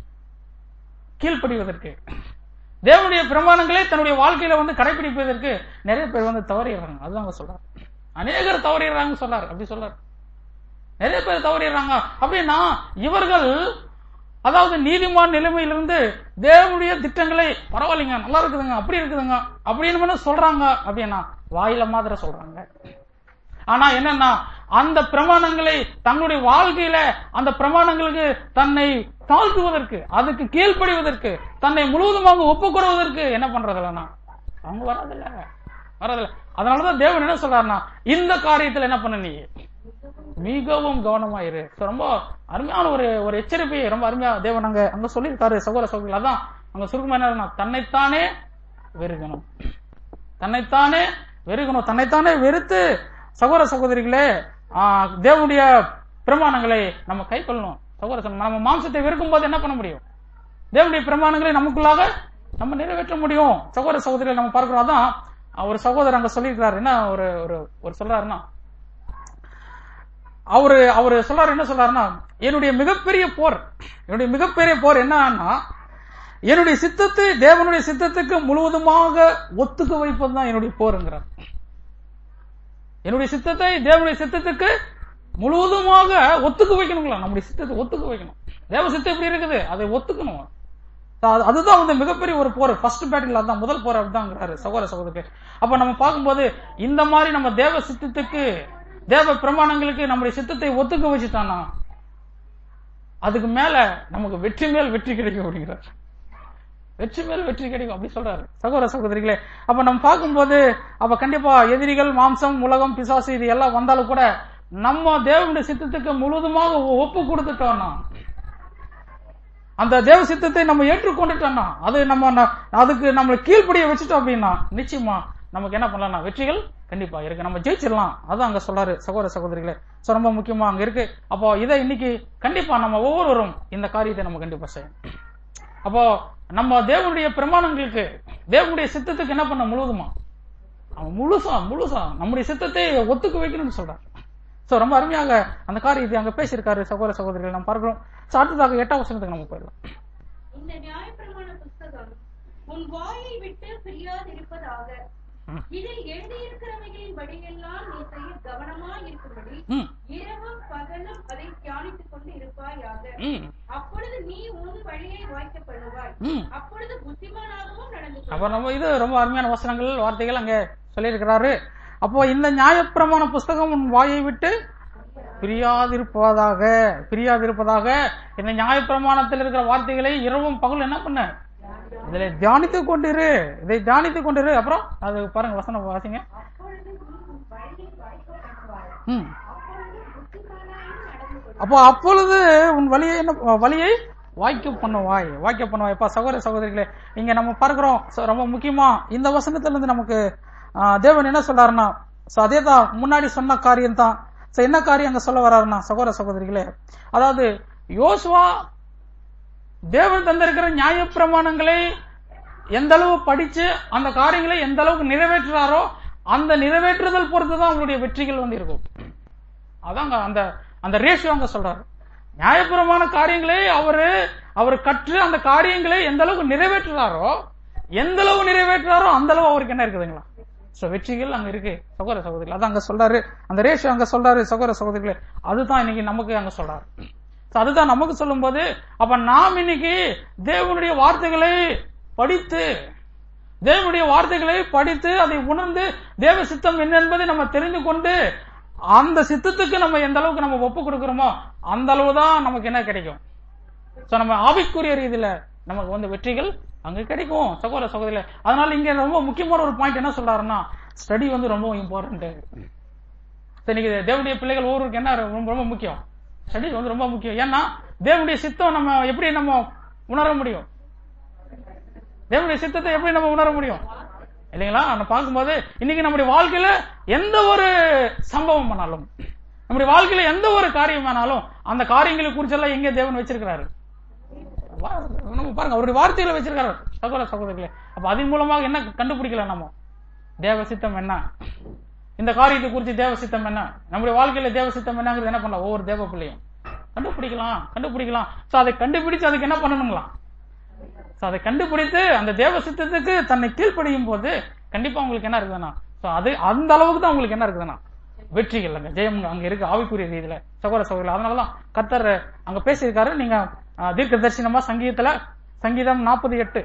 கீழ்ப்படிவதற்கு தேவனுடைய பிரமாணங்களை தன்னுடைய வாழ்க்கையில வந்து கடைபிடிப்பதற்கு நிறைய பேர் வந்து தவறிடுறாங்க அதுதான் அங்க சொல்றாரு அநேகர் தவறிடுறாங்க சொல்றாரு அப்படி சொல்றாரு நிறைய பேர் தவறிடுறாங்க அப்படின்னா இவர்கள் அதாவது நீதிமான் நிலைமையிலிருந்து தேவனுடைய திட்டங்களை பரவாயில்லைங்க நல்லா இருக்குதுங்க அப்படி இருக்குதுங்க அப்படின்னு மட்டும் சொல்றாங்க அப்படின்னா வாயில மாத்திரம் சொல்றாங்க ஆனா என்னன்னா அந்த பிரமாணங்களை தங்களுடைய வாழ்க்கையில அந்த பிரமாணங்களுக்கு தன்னை தாழ்த்துவதற்கு அதுக்கு கீழ்ப்படிவதற்கு தன்னை முழுவதுமாக ஒப்புக்கொடுவதற்கு என்ன பண்றதில்லனா அவங்க வராதில்ல வராதில்ல அதனாலதான் தேவன் என்ன சொல்றாருன்னா இந்த காரியத்துல என்ன பண்ண நீ மிகவும் கவனமாயிரு So, ரொம்ப அருமையான ஒரு ஒரு எச்சரிப்பை ரொம்ப அருமையா தேவன் அங்க அங்க சொல்லியிருக்காரு சகோதர சகோதரிகள் அதான் அங்க சுருக்கமா என்ன இருக்குன்னா, தன்னைத்தானே வெறுக்கணும் தன்னைத்தானே வெறுக்கணும் தன்னைத்தானே வெறுத்து சகோதர சகோதரிகளே ஆ, தேவனுடைய பிரமாணங்களை நம்ம கை கொள்ளணும் சகோதர சகோதரி, நம்ம மாம்சத்தை வெறுக்கும் போது என்ன பண்ண முடியும் தேவனுடைய பிரமாணங்களை நமக்குள்ளாக நம்ம நிறைவேற்ற முடியும் சகோதர சகோதரிகள் நம்ம பார்க்கிறோம் அதான் ஒரு சகோதரர் அங்க சொல்லியிருக்கிறார் என்ன ஒரு ஒரு ஒரு சொல்றாருன்னா அவரு அவரு சொல்றாரு என்ன சொல்றாருன்னா என்னுடைய மிகப்பெரிய போர் என்னுடைய மிகப்பெரிய போர் என்னன்னா என்னுடைய சித்தத்தை தேவனுடைய சித்தத்துக்கு முழுவதுமாக ஒத்துக்க வைப்பது தான் என்னுடைய போருங்கிறார் என்னுடைய சித்தத்தை தேவனுடைய சித்தத்துக்கு முழுவதுமாக ஒத்துக்க வைக்கணுங்களா நம்முடைய சித்தத்தை ஒத்துக்க வைக்கணும் தேவ சித்தம் எப்படி இருக்குது அதை ஒத்துக்கணும் அது- அதுதான் வந்து மிகப்பெரிய ஒரு போர் ஃபர்ஸ்ட் பேட்டில் அதான் முதல் போர் அப்படிதாங்கிறாரு சகோதர சகோதரர் அப்ப நம்ம பார்க்கும்போது இந்த மாதிரி நம்ம தேவ சித்தத்துக்கு தேவ பிரமாணங்களுக்கு நம்முடைய சித்தத்தை ஒத்துக்க வச்சுட்டானா அதுக்கு மேல நமக்கு வெற்றி மேல் வெற்றி கிடைக்கும் அப்படிங்கிறார் வெற்றி மேல் வெற்றி கிடைக்கும் அப்படி சொல்றாரு சகோதர சகோதரிகளே அப்ப நம்ம பார்க்கும்போது அப்ப கண்டிப்பா எதிரிகள் மாம்சம் உலகம் பிசாசு இது எல்லாம் வந்தாலும் கூட நம்ம தேவனுடைய சித்தத்துக்கு முழுவதுமாக ஒப்பு கொடுத்துட்டோம்னா அந்த தேவ சித்தத்தை நம்ம ஏற்றுக்கொண்டுட்டோம்னா அது நம்ம ந- அதுக்கு நம்மளை கீழ்ப்படிய வச்சுட்டோம் அப்படின்னா நிச்சயமா நமக்கு என்ன பண்ணலாம் வெற்றிகள் கண்டிப்பா இருக்கு நம்ம ஜெயிச்சிடலாம் அதான் அங்க சொல்றாரு சகோதர சகோதரிகளே சோ ரொம்ப முக்கியமா அங்க இருக்கு அப்போ இதை இன்னைக்கு கண்டிப்பா நம்ம ஒவ்வொருவரும் இந்த காரியத்தை நம்ம கண்டிப்பா செய்யணும் அப்போ நம்ம தேவனுடைய பிரமாணங்களுக்கு தேவனுடைய சித்தத்துக்கு என்ன பண்ண முழுவதுமா அவன் முழுசா முழுசா நம்முடைய சித்தத்தை ஒத்துக்க வைக்கணும்னு சொல்றாரு சோ ரொம்ப அருமையாக அந்த காரியத்தை அங்க பேசியிருக்காரு சகோதர சகோதரிகள் நம்ம பார்க்கிறோம் சோ அடுத்ததாக எட்டாம் வசனத்துக்கு நம்ம போயிடலாம் இந்த நியாயப்பிரமாண புஸ்தகம் உன் வாயை விட்டு பிரியாதிருப்பதாக ம். இதில் எழுதியிருக்கிறவைகளின் படியெல்லாம் நீ செய்ய கவனமாய் இருக்கும்படி ம் இரவும் பகலும் அதை தியானித்துக் கொண்டு இருப்பாயாக ம் அப்பொழுது நீ உன் வழியை வாய்க்க பண்ணுவாய் ம் அப்பொழுது புத்திமானாகவும் நடந்து கொள்வாய். அப்ப நம்ம இது ரொம்ப அருமையான வசனங்கள் வார்த்தைகள் அங்க சொல்லியிருக்கிறாரு அப்போ இந்த நியாயப்பிரமாண புஸ்தகம் உன் வாயை விட்டு பிரியாதிருப்பதாக பிரியாதிருப்பதாக இந்த நியாயப்பிரமாணத்தில் இருக்கிற வார்த்தைகளை இரவும் பகல் என்ன பண்ண இதில் தியானித்துக் கொண்டிரு இதை தியானித்துக் கொண்டிரு அப்புறம் அது பாருங்க வசனம் வாசிங்க அப்பொழுது நீ உன் வழியை வாய்க்க பண்ணுவாய் ம் அப்பொழுது புத்திமானாயும் நடந்து கொள்வாய். அப்போ அப்பொழுது உன் வழியை என்ன வழியை வாய்க்க பண்ணுவாய் வாய்க்க பண்ணுவாய் இப்ப சகோதர சகோதரிகளே இங்க நம்ம பார்க்கிறோம் So, ரொம்ப முக்கியமா இந்த வசனத்துல இருந்து நமக்கு ஆ, தேவன் என்ன சொல்றாருன்னா so, அதே தான் முன்னாடி சொன்ன காரியம் தான் So, என்ன காரியம் அங்க சொல்ல வர்றாருன்னா சகோதர சகோதரிகளே அதாவது யோசுவா தேவன் தந்திருக்கிற நியாயப்பிரமாணங்களை எந்த அளவு படிச்சு அந்த காரியங்களை எந்த அளவுக்கு நிறைவேற்றுறாரோ அந்த நிறைவேற்றுதல் பொறுத்து தான் அவங்களுடைய வெற்றிகள் வந்து இருக்கும் அதாங்க அந்த அந்த ரேஷியோ அங்க சொல்றாரு நியாயபுரமான காரியங்களை அவரு அவர் கற்று அந்த காரியங்களை எந்த அளவுக்கு நிறைவேற்றுறாரோ எந்த அளவு நிறைவேற்றுறாரோ அந்த அளவு அவருக்கு என்ன இருக்குதுங்களா சோ வெற்றிகள் அங்க இருக்கு சகோதர சகோதரிகள் அதான் அங்க சொல்றாரு அந்த ரேஷியோ அங்க சொல்றாரு சகோதர சகோதரிகளே அதுதான் இன்னைக்கு நமக்கு அங்க சொல்றாரு So, அதுதான் நமக்கு சொல்லும்போது அப்ப நாம் இன்னைக்கு தேவனுடைய வார்த்தைகளை படித்து தேவனுடைய வார்த்தைகளை படித்து அதை உணர்ந்து தேவ சித்தம் என்ன என்பதை நம்ம தெரிந்து கொண்டு அந்த சித்தத்துக்கு நம்ம எந்த அளவுக்கு நம்ம ஒப்பு கொடுக்கிறோமோ அந்த அளவு தான் நமக்கு என்ன கிடைக்கும் சோ நம்ம ஆவிக்குரிய ரீதியில நமக்கு வந்து வெற்றிகள் அங்க கிடைக்கும் சகோதர சகோதரில அதனால இங்க ரொம்ப முக்கியமான ஒரு பாயிண்ட் என்ன சொல்றாருன்னா ஸ்டடி வந்து ரொம்ப இம்பார்ட்டன்ட் இன்னைக்கு தேவனுடைய பிள்ளைகள் ஒவ்வொருக்கு என்ன ரொம்ப ரொம்ப முக்கியம் ஸ்டடி வந்து ரொம்ப முக்கியம் ஏன்னா தேவனுடைய சித்தம் நம்ம எப்படி நம்ம உணர முடியும் தேவனுடைய சித்தத்தை எப்படி நம்ம உணர முடியும் இல்லைங்களா நம்ம பார்க்கும்போது இன்னைக்கு நம்முடைய வாழ்க்கையில எந்த ஒரு சம்பவம் பண்ணாலும் நம்முடைய வாழ்க்கையில எந்த ஒரு காரியம் ஆனாலும் அந்த காரியங்களை குறிச்செல்லாம் எங்க தேவன் வச்சிருக்கிறாரு வா- நம்ம பாருங்க அவருடைய வார்த்தைகளை வச்சிருக்காரு சகோதர சகோதரிகளே அப்ப அதன் மூலமாக என்ன கண்டுபிடிக்கலாம் நம்ம தேவ சித்தம் என்ன இந்த காரியத்தை குறித்து தேவ சித்தம் என்ன நம்முடைய வாழ்க்கையில தேவ சித்தம் என்னங்கிறது என்ன பண்ணலாம் ஒவ்வொரு தேவ பிள்ளையும் கண்டுபிடிக்கலாம் கண்டுபிடிக்கலாம் சோ அதை கண்டுபிடிச்சு அதுக்கு என்ன பண்ணணுங்களா So, அதை கண்டுபிடித்து அந்த தேவ சித்தத்துக்கு தன்னை கீழ்ப்படியும் போது கண்டிப்பா உங்களுக்கு என்ன இருக்குதுன்னா So, அது அந்த அளவுக்கு தான் உங்களுக்கு என்ன இருக்குதுன்னா வெற்றிகள் அங்க ஜெயம் அங்க இருக்கு ஆவிக்குரிய ரீதியில சகோதர சகோதரி அதனாலதான் கர்த்தர் அங்க பேசியிருக்காரு நீங்க அஹ், தீர்க்க தரிசனமா சங்கீதத்துல சங்கீதம் நாற்பது எட்டு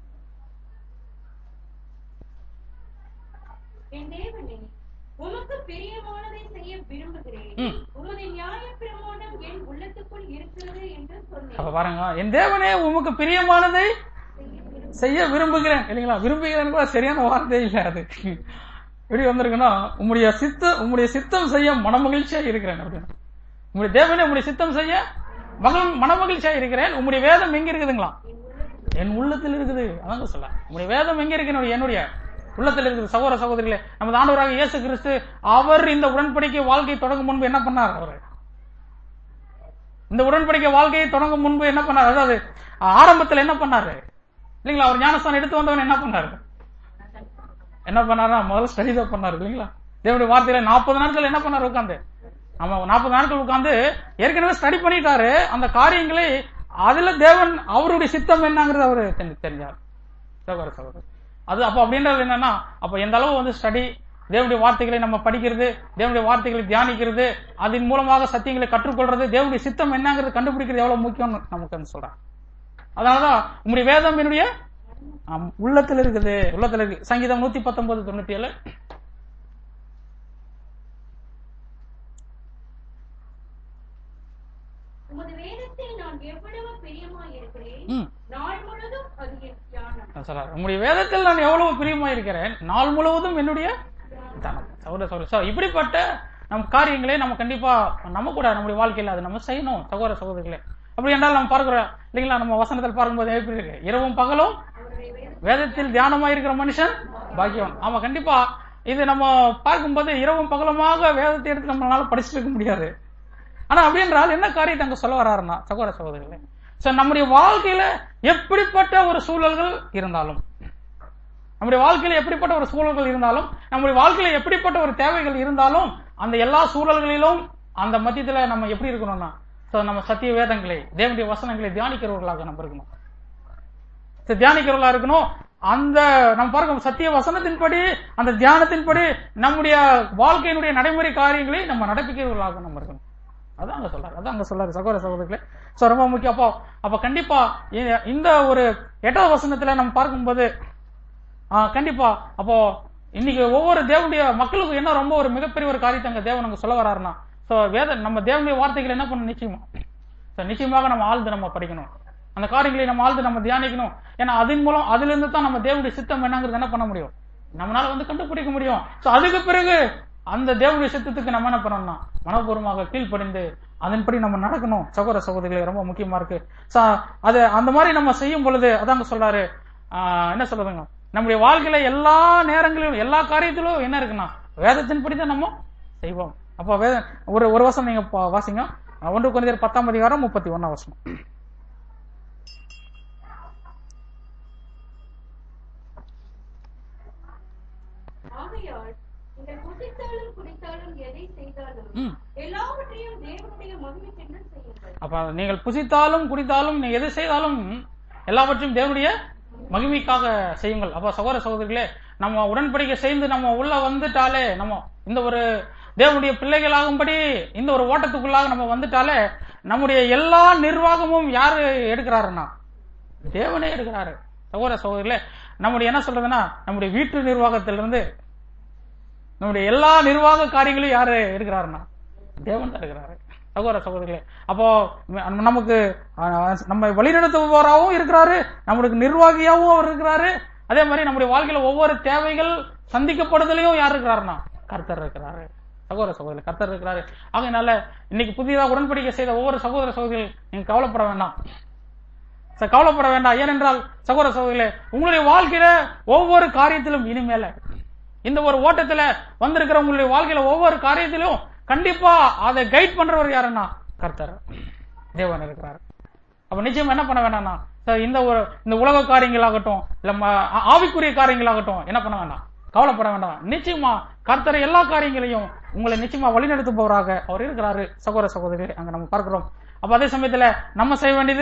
என் தேவனே உமக்கு பிரியமானதை செய்ய விரும்புகிறேன் ம். உமது நியாயப்பிரமாணம் என் உள்ளத்துக்குள் இருக்கிறது என்று அப்ப சொன்னேன் பாருங்க என் தேவனே உமக்கு பிரியமானதை செய்ய விரும்புகிறேன் இல்லைங்களா விரும்புகிறேன் கூட சரியான வார்த்தை இல்ல அது எப்படி வந்திருக்குன்னா உம்முடைய சித்த உம்முடைய சித்தம் செய்ய மனமகிழ்ச்சியா இருக்கிறேன் அப்படின்னு உம்முடைய தேவனே உம்முடைய சித்தம் செய்ய மகள் மனமகிழ்ச்சியா இருக்கிறேன் உம்முடைய வேதம் எங்க இருக்குதுங்களா என் உள்ளத்தில் இருக்குது அதாங்க சொல்ல உம்முடைய வேதம் எங்க இருக்கு என்னுடைய- என்னுடைய உள்ளத்தில் இருக்குது சகோதர சகோதரிகளே நமது ஆண்டவராக இயேசு கிறிஸ்து அவர் இந்த உடன்படிக்கை வாழ்க்கை தொடங்கும் முன்பு என்ன பண்ணார் அவர் இந்த உடன்படிக்கை வாழ்க்கையை தொடங்கும் முன்பு என்ன பண்ணார் அதாவது ஆரம்பத்துல என்ன பண்ணாரு இல்லைங்களா அவர் ஞானஸ்தானம் எடுத்து வந்தவன் என்ன பண்ணாரு என்ன பண்ணாரா முதல்ல ஸ்டடி தான் பண்ணாரு இல்லைங்களா தேவனுடைய வார்த்தையில நாற்பது நாட்கள் என்ன பண்ணாரு உட்காந்து நம்ம நாற்பது நாட்கள் உட்கார்ந்து ஏற்கனவே ஸ்டடி பண்ணிட்டாரு அந்த காரியங்களை அதுல தேவன் அவருடைய சித்தம் என்னங்கிறது அவரு தெரி- தெரிஞ்சார் சகோதர சகோதரர் அது அப்ப அப்படின்றது என்னன்னா அப்ப எந்த அளவு வந்து ஸ்டடி தேவனுடைய வார்த்தைகளை நம்ம படிக்கிறது தேவனுடைய வார்த்தைகளை தியானிக்கிறது அதன் மூலமாக சத்தியங்களை கற்றுக்கொள்றது தேவனுடைய சித்தம் என்னங்கிறது கண்டுபிடிக்கிறது எவ்வளவு முக்கியம்னு நமக்கு வந்து சொல்றான் அதனாலதான் உங்களுடைய வேதம் என்னுடைய ஆம், உள்ளத்துல இருக்குது உள்ளத்துல இருக்கு சங்கீதம் நூத்தி பத்தொன்பது தொண்ணூத்தி ஏழு உமது வேதத்தில் நான் எவ்வளவு பிரியமாய் இருக்கிறேன் ம். நாள் முழுதும் அது என் தியானம் சொல்றாரு உங்களுடைய வேதத்தில் நான் எவ்வளவு பிரியமா இருக்கிறேன் நாள் முழுவதும் என்னுடைய தனம் சகோதர சகோதர சோ, இப்படிப்பட்ட நம் காரியங்களை நம்ம கண்டிப்பா நம்ம கூட நம்முடைய வாழ்க்கையில அதை நம்ம செய்யணும் சகோதர சகோதரிகளே அப்படி என்றால் நம்ம பார்க்கிறோம் இல்லைங்களா நம்ம வசனத்தில் பார்க்கும்போது எப்படி இருக்கு இரவும் பகலும் அவருடைய வேதம் வேதத்தில் தியானமா இருக்கிற மனுஷன் பாக்கியவன் ஆமா கண்டிப்பா இது நம்ம பார்க்கும்போது இரவும் பகலுமாக வேதத்தை எடுத்து நம்மளால படிச்சுட்டு இருக்க முடியாது ஆனா அப்படி என்றால் என்ன காரியத்தை அங்க சொல்ல வர்றாருன்னா சகோதர சகோதரிகளே சோ நம்முடைய வாழ்க்கையில எப்படிப்பட்ட ஒரு சூழல்கள் இருந்தாலும் நம்முடைய வாழ்க்கையில எப்படிப்பட்ட ஒரு சூழல்கள் இருந்தாலும் நம்முடைய வாழ்க்கையில எப்படிப்பட்ட ஒரு தேவைகள் இருந்தாலும் அந்த எல்லா சூழல்களிலும் அந்த மத்தியத்துல நம்ம எப்படி இருக்கணும்னா சோ நம்ம சத்திய வேதங்களை தேவனுடைய வசனங்களை தியானிக்கிறவர்களாக நம்ம இருக்கணும் சரி, தியானிக்கிறவர்களா இருக்கணும் அந்த நம்ம பார்க்க சத்திய வசனத்தின்படி அந்த தியானத்தின்படி நம்முடைய வாழ்க்கையினுடைய நடைமுறை காரியங்களை நம்ம நடப்பிக்கிறவர்களாக நம்ம இருக்கணும் அதான் அங்க சொல்றாரு அதான் அங்க சொல்றாரு சகோதர சகோதரிகளே சோ ரொம்ப முக்கியம் அப்போ அப்ப கண்டிப்பா இ- இந்த ஒரு எட்டாவது வசனத்துல நம்ம பார்க்கும்போது ஆ, கண்டிப்பா அப்போ இன்னைக்கு ஒவ்வொரு தேவனுடைய மக்களுக்கும் என்ன ரொம்ப ஒரு மிகப்பெரிய ஒரு காரியத்தை அங்க தேவன் அங்க சொல்ல வராருன்னா சோ வேத நம்ம தேவனுடைய வார்த்தைகள் என்ன பண்ணணும் நிச்சயமா So, நிச்சயமாக நம்ம ஆழ்ந்து நம்ம படிக்கணும் அந்த காரியங்களை நம்ம ஆழ்ந்து நம்ம தியானிக்கணும் ஏன்னா அதன் மூலம் அதுல இருந்து தான் நம்ம தேவனுடைய சித்தம் என்னங்கிறது என்ன பண்ண முடியும் நம்மளால வந்து கண்டுபிடிக்க முடியும் சோ அதுக்கு பிறகு அந்த தேவனுடைய சித்தத்துக்கு நம்ம என்ன பண்ணணும்னா மனப்பூர்வமாக கீழ்ப்படிந்து அதன்படி நம்ம நடக்கணும் சகோதர சகோதரிகளே ரொம்ப முக்கியமா இருக்கு சோ அது அந்த மாதிரி நம்ம செய்யும் பொழுது அதாங்க சொல்றாரு ஆஹ், என்ன சொல்றதுங்க நம்முடைய வாழ்க்கையில எல்லா நேரங்களிலும் எல்லா காரியத்திலும் என்ன இருக்குன்னா வேதத்தின்படி தான் நம்ம செய்வோம் அப்போ வேத ஒரு ஒரு வருஷம் நீங்க பா- வாசிங்க ஒன்று குறைந்தர் பத்தாம் அதிகாரம் முப்பத்தி ஒன்னாம் வசனம் ஆகையால் நீங்கள் புசித்தாலும் குடித்தாலும் எதை செய்தாலும் ம். எல்லாவற்றையும் தேவனுடைய மகிமைக்கென்று செய்யுங்கள் அப்ப நீங்கள் புசித்தாலும் குடித்தாலும் நீ எது செய்தாலும் எல்லாவற்றையும் தேவனுடைய மகிமைக்காக செய்யுங்கள் அப்ப சகோதர சகோதரிகளே நம்ம உடன்படிக்கை செய்து நம்ம உள்ள வந்துட்டாலே நம்ம இந்த ஒரு தேவனுடைய பிள்ளைகளாகும்படி இந்த ஒரு ஓட்டத்துக்குள்ளாக நம்ம வந்துட்டாலே நம்முடைய எல்லா நிர்வாகமும் யாரு எடுக்கிறாருன்னா தேவனே எடுக்கிறாரு சகோதர சகோதரிகளே நம்முடைய என்ன சொல்றதுன்னா நம்முடைய வீட்டு நிர்வாகத்திலிருந்து நம்முடைய எல்லா நிர்வாக காரியங்களையும் யாரு இருக்கிறாருன்னா தேவன் தான் இருக்கிறாரு சகோதர சகோதரிகளே அப்போ ம- நமக்கு அஹ், நம்ம வழிநடத்துபவராகவும் இருக்கிறாரு நம்மளுக்கு நிர்வாகியாகவும் அவர் இருக்கிறாரு அதே மாதிரி நம்முடைய வாழ்க்கையில ஒவ்வொரு தேவைகள் சந்திக்கப்படுதலையும் யார் இருக்கிறாருன்னா கர்த்தர் இருக்கிறாரு சகோதர சகோதரி கர்த்தர் இருக்கிறாரு ஆகையினால இன்னைக்கு புதிதாக உடன்படிக்கை செய்த ஒவ்வொரு சகோதர சகோதரிகள் நீங்க கவலைப்பட வேண்டாம் ச- கவலைப்பட வேண்டாம் ஏனென்றால் சகோதர சகோதரிகளே உங்களுடைய வாழ்க்கையில ஒவ்வொரு காரியத்திலும் இனிமேல இந்த ஒரு ஓட்டத்துல வந்திருக்கிற உங்களுடைய வாழ்க்கையில ஒவ்வொரு காரியத்திலும் கண்டிப்பா அதை கைட் பண்றவர் யாருன்னா கர்த்தர் தேவன் இருக்கிறார் அப்ப நிச்சயம் என்ன பண்ண வேண்டாம்னா சார் இந்த ஒரு இந்த உலக காரியங்களாகட்டும் இல்ல ம- ஆ- ஆவிக்குரிய காரியங்களாகட்டும் என்ன பண்ண வேண்டாம் கவலைப்பட வேண்டாம் நிச்சயமா கர்த்தர் எல்லா காரியங்களையும் உங்களை நிச்சயமா வழிநடத்துபவராக அவர் இருக்கிறாரு சகோதர சகோதரி அங்க நம்ம பார்க்கிறோம் அப்ப அதே சமயத்துல நம்ம செய்ய வேண்டியது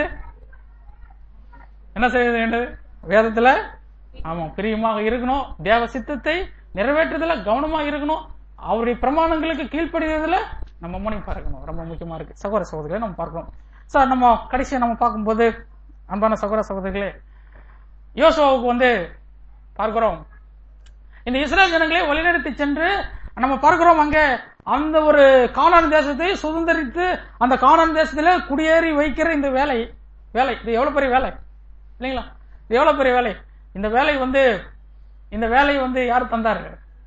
என்ன செய்ய வேண்டியது வேதத்துல ஆமா பிரியமாக இருக்கணும் தேவ சித்தத்தை நிறைவேற்றுறதுல கவனமா இருக்கணும் அவருடைய பிரமாணங்களுக்கு கீழ்ப்படிறதுல நம்ம மணி பார்க்கணும் ரொம்ப முக்கியமா இருக்கு சகோதர சகோதரிகளை நம்ம பார்க்கணும் சார் நம்ம கடைசியா நம்ம பார்க்கும்போது அன்பான சகோதர சகோதரிகளே யோசுவாவுக்கு வந்து பார்க்கிறோம் இந்த இஸ்ரேல் ஜனங்களை வழிநடத்தி சென்று நம்ம பார்க்கிறோம் அங்க அந்த ஒரு கானான் தேசத்தை சுதந்திரித்து அந்த கானான் தேசத்துல குடியேறி வைக்கிற இந்த வேலை வேலை இது எவ்வளவு பெரிய வேலை இல்லைங்களா இது எவ்வளவு பெரிய வேலை இந்த வேலை வந்து இந்த வேலையை வந்து யார் தந்தாரு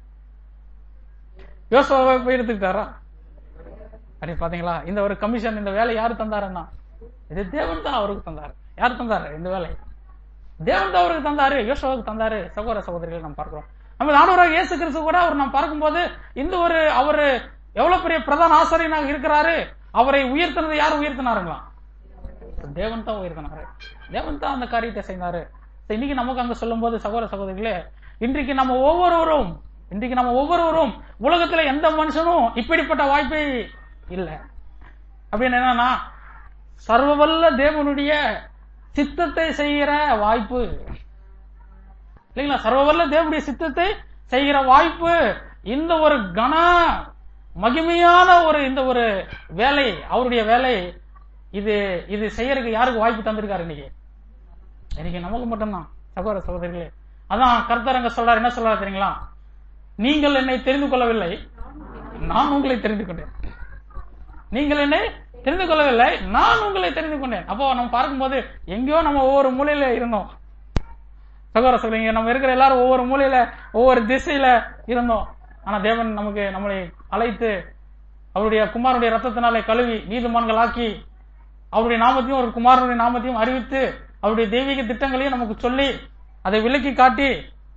யோசுவாவை போய் எடுத்துக்கிட்டாரா அப்படி பாத்தீங்களா இந்த ஒரு கமிஷன் இந்த வேலை யாரு தந்தாருன்னா இது தேவன் தான் அவருக்கு தந்தாரு யார் தந்தாரு இந்த வேலை தேவன் தான் அவருக்கு தந்தாரு யோசுவாவுக்கு தந்தாரு சகோதர சகோதரிகள் நம்ம பார்க்கிறோம் நம்ம ஆண்டவராக இயேசு கிறிஸ்து கூட அவர் நம்ம பார்க்கும்போது இந்த ஒரு அவரு எவ்வளவு பெரிய பிரதான ஆசிரியனாக இருக்கிறாரு அவரை உயர்த்தினது யார் உயர்த்தினாருங்களா தேவன் தான் உயர்த்தினாரு தேவன் தான் அந்த காரியத்தை செய்தாரு So, இன்னைக்கு நமக்கு அங்க சொல்லும்போது சகோதர சகோதரிகளே இன்றைக்கு நம்ம ஒவ்வொருவரும் இன்றைக்கு நம்ம ஒவ்வொருவரும் உலகத்துல எந்த மனுஷனும் இப்படிப்பட்ட வாய்ப்பை இல்ல அப்படின்னு என்னன்னா சர்வவல்ல தேவனுடைய சித்தத்தை செய்கிற வாய்ப்பு இல்லைங்களா சர்வவல்ல தேவனுடைய சித்தத்தை செய்கிற வாய்ப்பு இந்த ஒரு கன மகிமையான ஒரு இந்த ஒரு வேலை அவருடைய வேலை இது இது செய்யறதுக்கு யாருக்கு வாய்ப்பு தந்திருக்காரு இன்னைக்கு இன்னைக்கு நமக்கு மட்டும்தான் சகோதர சகோதரிகளே அதான் கர்த்தரங்க சொல்றாரு என்ன சொல்றாரு தெரியுங்களா நீங்கள் என்னை தெரிந்து கொள்ளவில்லை நான் உங்களை தெரிந்து கொண்டேன் நீங்கள் என்னை தெரிந்து கொள்ளவில்லை நான் உங்களை தெரிந்து கொண்டேன் அப்போ நம்ம பார்க்கும்போது எங்கேயோ நம்ம ஒவ்வொரு மூலையில இருந்தோம் சகோதர சொல்றீங்க நம்ம இருக்கிற எல்லாரும் ஒவ்வொரு மூலையில ஒவ்வொரு திசையில இருந்தோம் ஆனா தேவன் நமக்கு நம்மளை அழைத்து அவருடைய குமாரனுடைய ரத்தத்தினாலே கழுவி நீதிமான்கள் ஆக்கி அவருடைய நாமத்தையும் ஒரு குமாரனுடைய நாமத்தையும் அறிவித்து அவருடைய தெய்வீக திட்டங்களையும் நமக்கு சொல்லி அதை விலக்கி காட்டி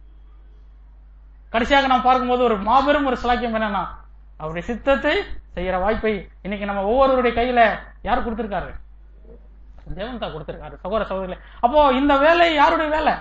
கடைசியாக நாம் பார்க்கும்போது ஒரு மாபெரும் ஒரு சிலாக்கியம் என்னன்னா அவருடைய சித்தத்தை செய்யற வாய்ப்பை இன்னைக்கு நம்ம ஒவ்வொருவருடைய கையில யார் கொடுத்திருக்காரு தேவன் தான் கொடுத்திருக்காரு சகோதர சகோதரிகளே அப்போ இந்த வேலை யாருடைய வேலை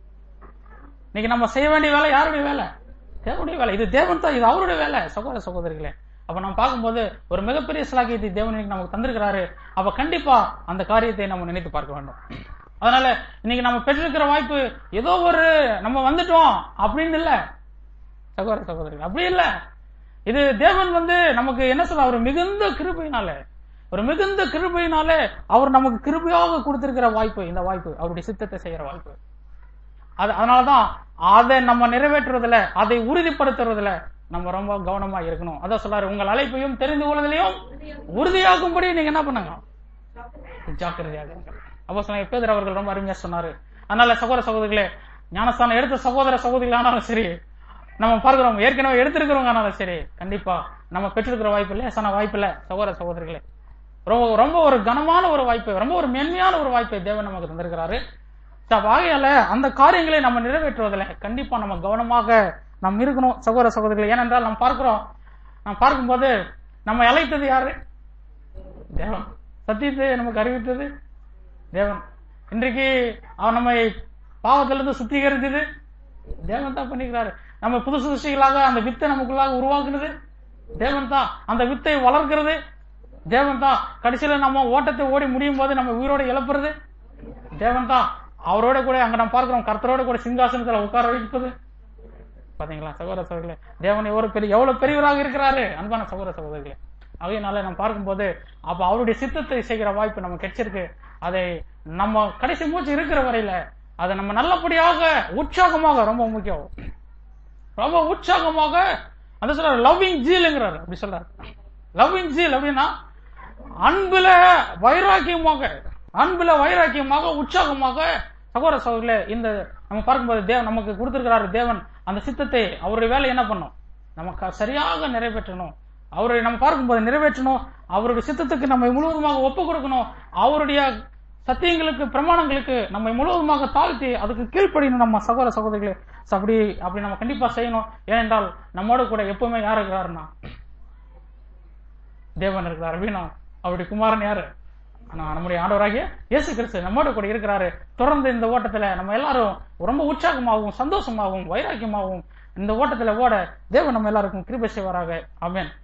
இன்னைக்கு நம்ம செய்ய வேண்டிய வேலை யாருடைய வேலை தேவனுடைய வேலை இது தேவன் தான் இது அவருடைய வேலை சகோதர சகோதரிகளே அப்ப நம்ம பார்க்கும்போது ஒரு மிகப்பெரிய சிலாக்கியத்தை தேவன் இன்னைக்கு நமக்கு தந்திருக்கிறாரு அப்ப கண்டிப்பா அந்த காரியத்தை நம்ம நினைத்து பார்க்க வேண்டும் அதனால இன்னைக்கு நம்ம பெற்றிருக்கிற வாய்ப்பு ஏதோ ஒரு நம்ம வந்துட்டோம் அப்படின்னு இல்ல சகோதர சகோதரிகள் அப்படி இல்ல இது தேவன் வந்து நமக்கு என்ன சொல்ல அவர் மிகுந்த கிருபையினால ஒரு மிகுந்த கிருபையினாலே அவர் நமக்கு கிருபையாக கொடுத்திருக்கிற வாய்ப்பு இந்த வாய்ப்பு அவருடைய சித்தத்தை செய்யற வாய்ப்பு அது அதனாலதான் அதை நம்ம நிறைவேற்றுறதுல அதை உறுதிப்படுத்துறதுல நம்ம ரொம்ப கவனமா இருக்கணும் அதான் சொல்றாரு உங்கள் அழைப்பையும் தெரிந்து கொள்வதிலையும் உறுதியாகும்படி நீங்க என்ன பண்ணுங்க ஜாக்கிரதையாக இருங்கள் அப்போ சொன்ன பேதர் அவர்கள் ரொம்ப அருமையா சொன்னாரு அதனால சகோதர சகோதரிகளே ஞானஸ்தானம் எடுத்த சகோதர சகோதரிகள் ஆனாலும் சரி நம்ம பார்க்கிறோம் ஏற்கனவே எடுத்திருக்கிறவங்க ஆனாலும் சரி கண்டிப்பா நம்ம பெற்றிருக்கிற வாய்ப்பு இல்லை லேசான வாய்ப்பு இல்லை சகோதர சகோதரிகளே ரொம்ப ரொம்ப ஒரு கனமான ஒரு வாய்ப்பு ரொம்ப ஒரு மென்மையான ஒரு வாய்ப்பை தேவன் நமக்கு தந்திருக்கிறாரு ஆகையால அந்த காரியங்களை நம்ம நிறைவேற்றுவதில் கண்டிப்பா நம்ம கவனமாக நாம் இருக்கணும் சகோதர சகோதரிகள் ஏனென்றால் நம்ம பார்க்கிறோம் நாம் பார்க்கும்போது நம்ம அழைத்தது யாரு தேவன் சத்தியத்தை நமக்கு அறிவித்தது தேவன் இன்றைக்கு அவன் நம்மை பாவத்திலிருந்து சுத்திகரித்தது தேவன் தான் பண்ணிக்கிறாரு நம்ம புது சிருஷ்டிகளாக அந்த வித்தை நமக்குள்ளாக உருவாக்குனது தேவன் தான் அந்த வித்தை வளர்க்கிறது தேவன் தான் கடைசியில நம்ம ஓட்டத்தை ஓடி முடியும் போது நம்ம உயிரோட இழப்புறது தேவன் தான் அவரோட கூட அங்க நம்ம பார்க்கிறோம் கர்த்தரோட கூட சிங்காசனத்துல உட்கார வைப்பது பாத்தீங்களா சகோதர சகோதரிகளே தேவன் எவ்வளவு பெரிய எவ்வளவு பெரியவராக இருக்கிறாரு அன்பான சகோதர சகோதரிகளே ஆகையினால நம்ம பார்க்கும்போது அப்ப அவருடைய சித்தத்தை செய்கிற வாய்ப்பு நம்ம கிடைச்சிருக்கு அதை நம்ம கடைசி மூச்சு இருக்கிற வரையில அதை நம்ம நல்லபடியாக உற்சாகமாக ரொம்ப முக்கியம் ரொம்ப உற்சாகமாக அந்த சொல்ற லவ்விங் ஜீலுங்கிறாரு அப்படி சொல்றாரு லவ்விங் ஜீல் அப்படின்னா அன்புல வைராக்கியமாக அன்புல வைராக்கியமாக உற்சாகமாக சகோதர சகோதரிகளே இந்த நம்ம பார்க்கும்போது தேவன் நமக்கு கொடுத்திருக்கிறாரு தேவன் அந்த சித்தத்தை அவருடைய வேலை என்ன பண்ணும் நமக்கு சரியாக நிறைவேற்றணும் அவரை நம்ம பார்க்கும்போது நிறைவேற்றணும் அவருடைய சித்தத்துக்கு நம்ம முழுவதுமாக ஒப்பு கொடுக்கணும் அவருடைய சத்தியங்களுக்கு பிரமாணங்களுக்கு நம்ம முழுவதுமாக தாழ்த்தி அதுக்கு கீழ்ப்படியணும் நம்ம சகோதர சகோதரிகளே அப்படி அப்படி நம்ம கண்டிப்பா செய்யணும் ஏனென்றால் நம்மோட கூட எப்பவுமே யார் இருக்கிறாருன்னா தேவன் இருக்கிறார் அப்படின்னா அவருடைய குமாரன் யாரு ஆனா நம்முடைய ஆண்டவராகிய இயேசு கிறிஸ்து நம்மோட கூட இருக்கிறாரு தொடர்ந்து இந்த ஓட்டத்துல நம்ம எல்லாரும் ரொம்ப உற்சாகமாகவும் சந்தோஷமாகவும் வைராக்கியமாகவும் இந்த ஓட்டத்துல ஓட தேவன் நம்ம எல்லாருக்கும் கிருபை செய்வாராக ஆமென்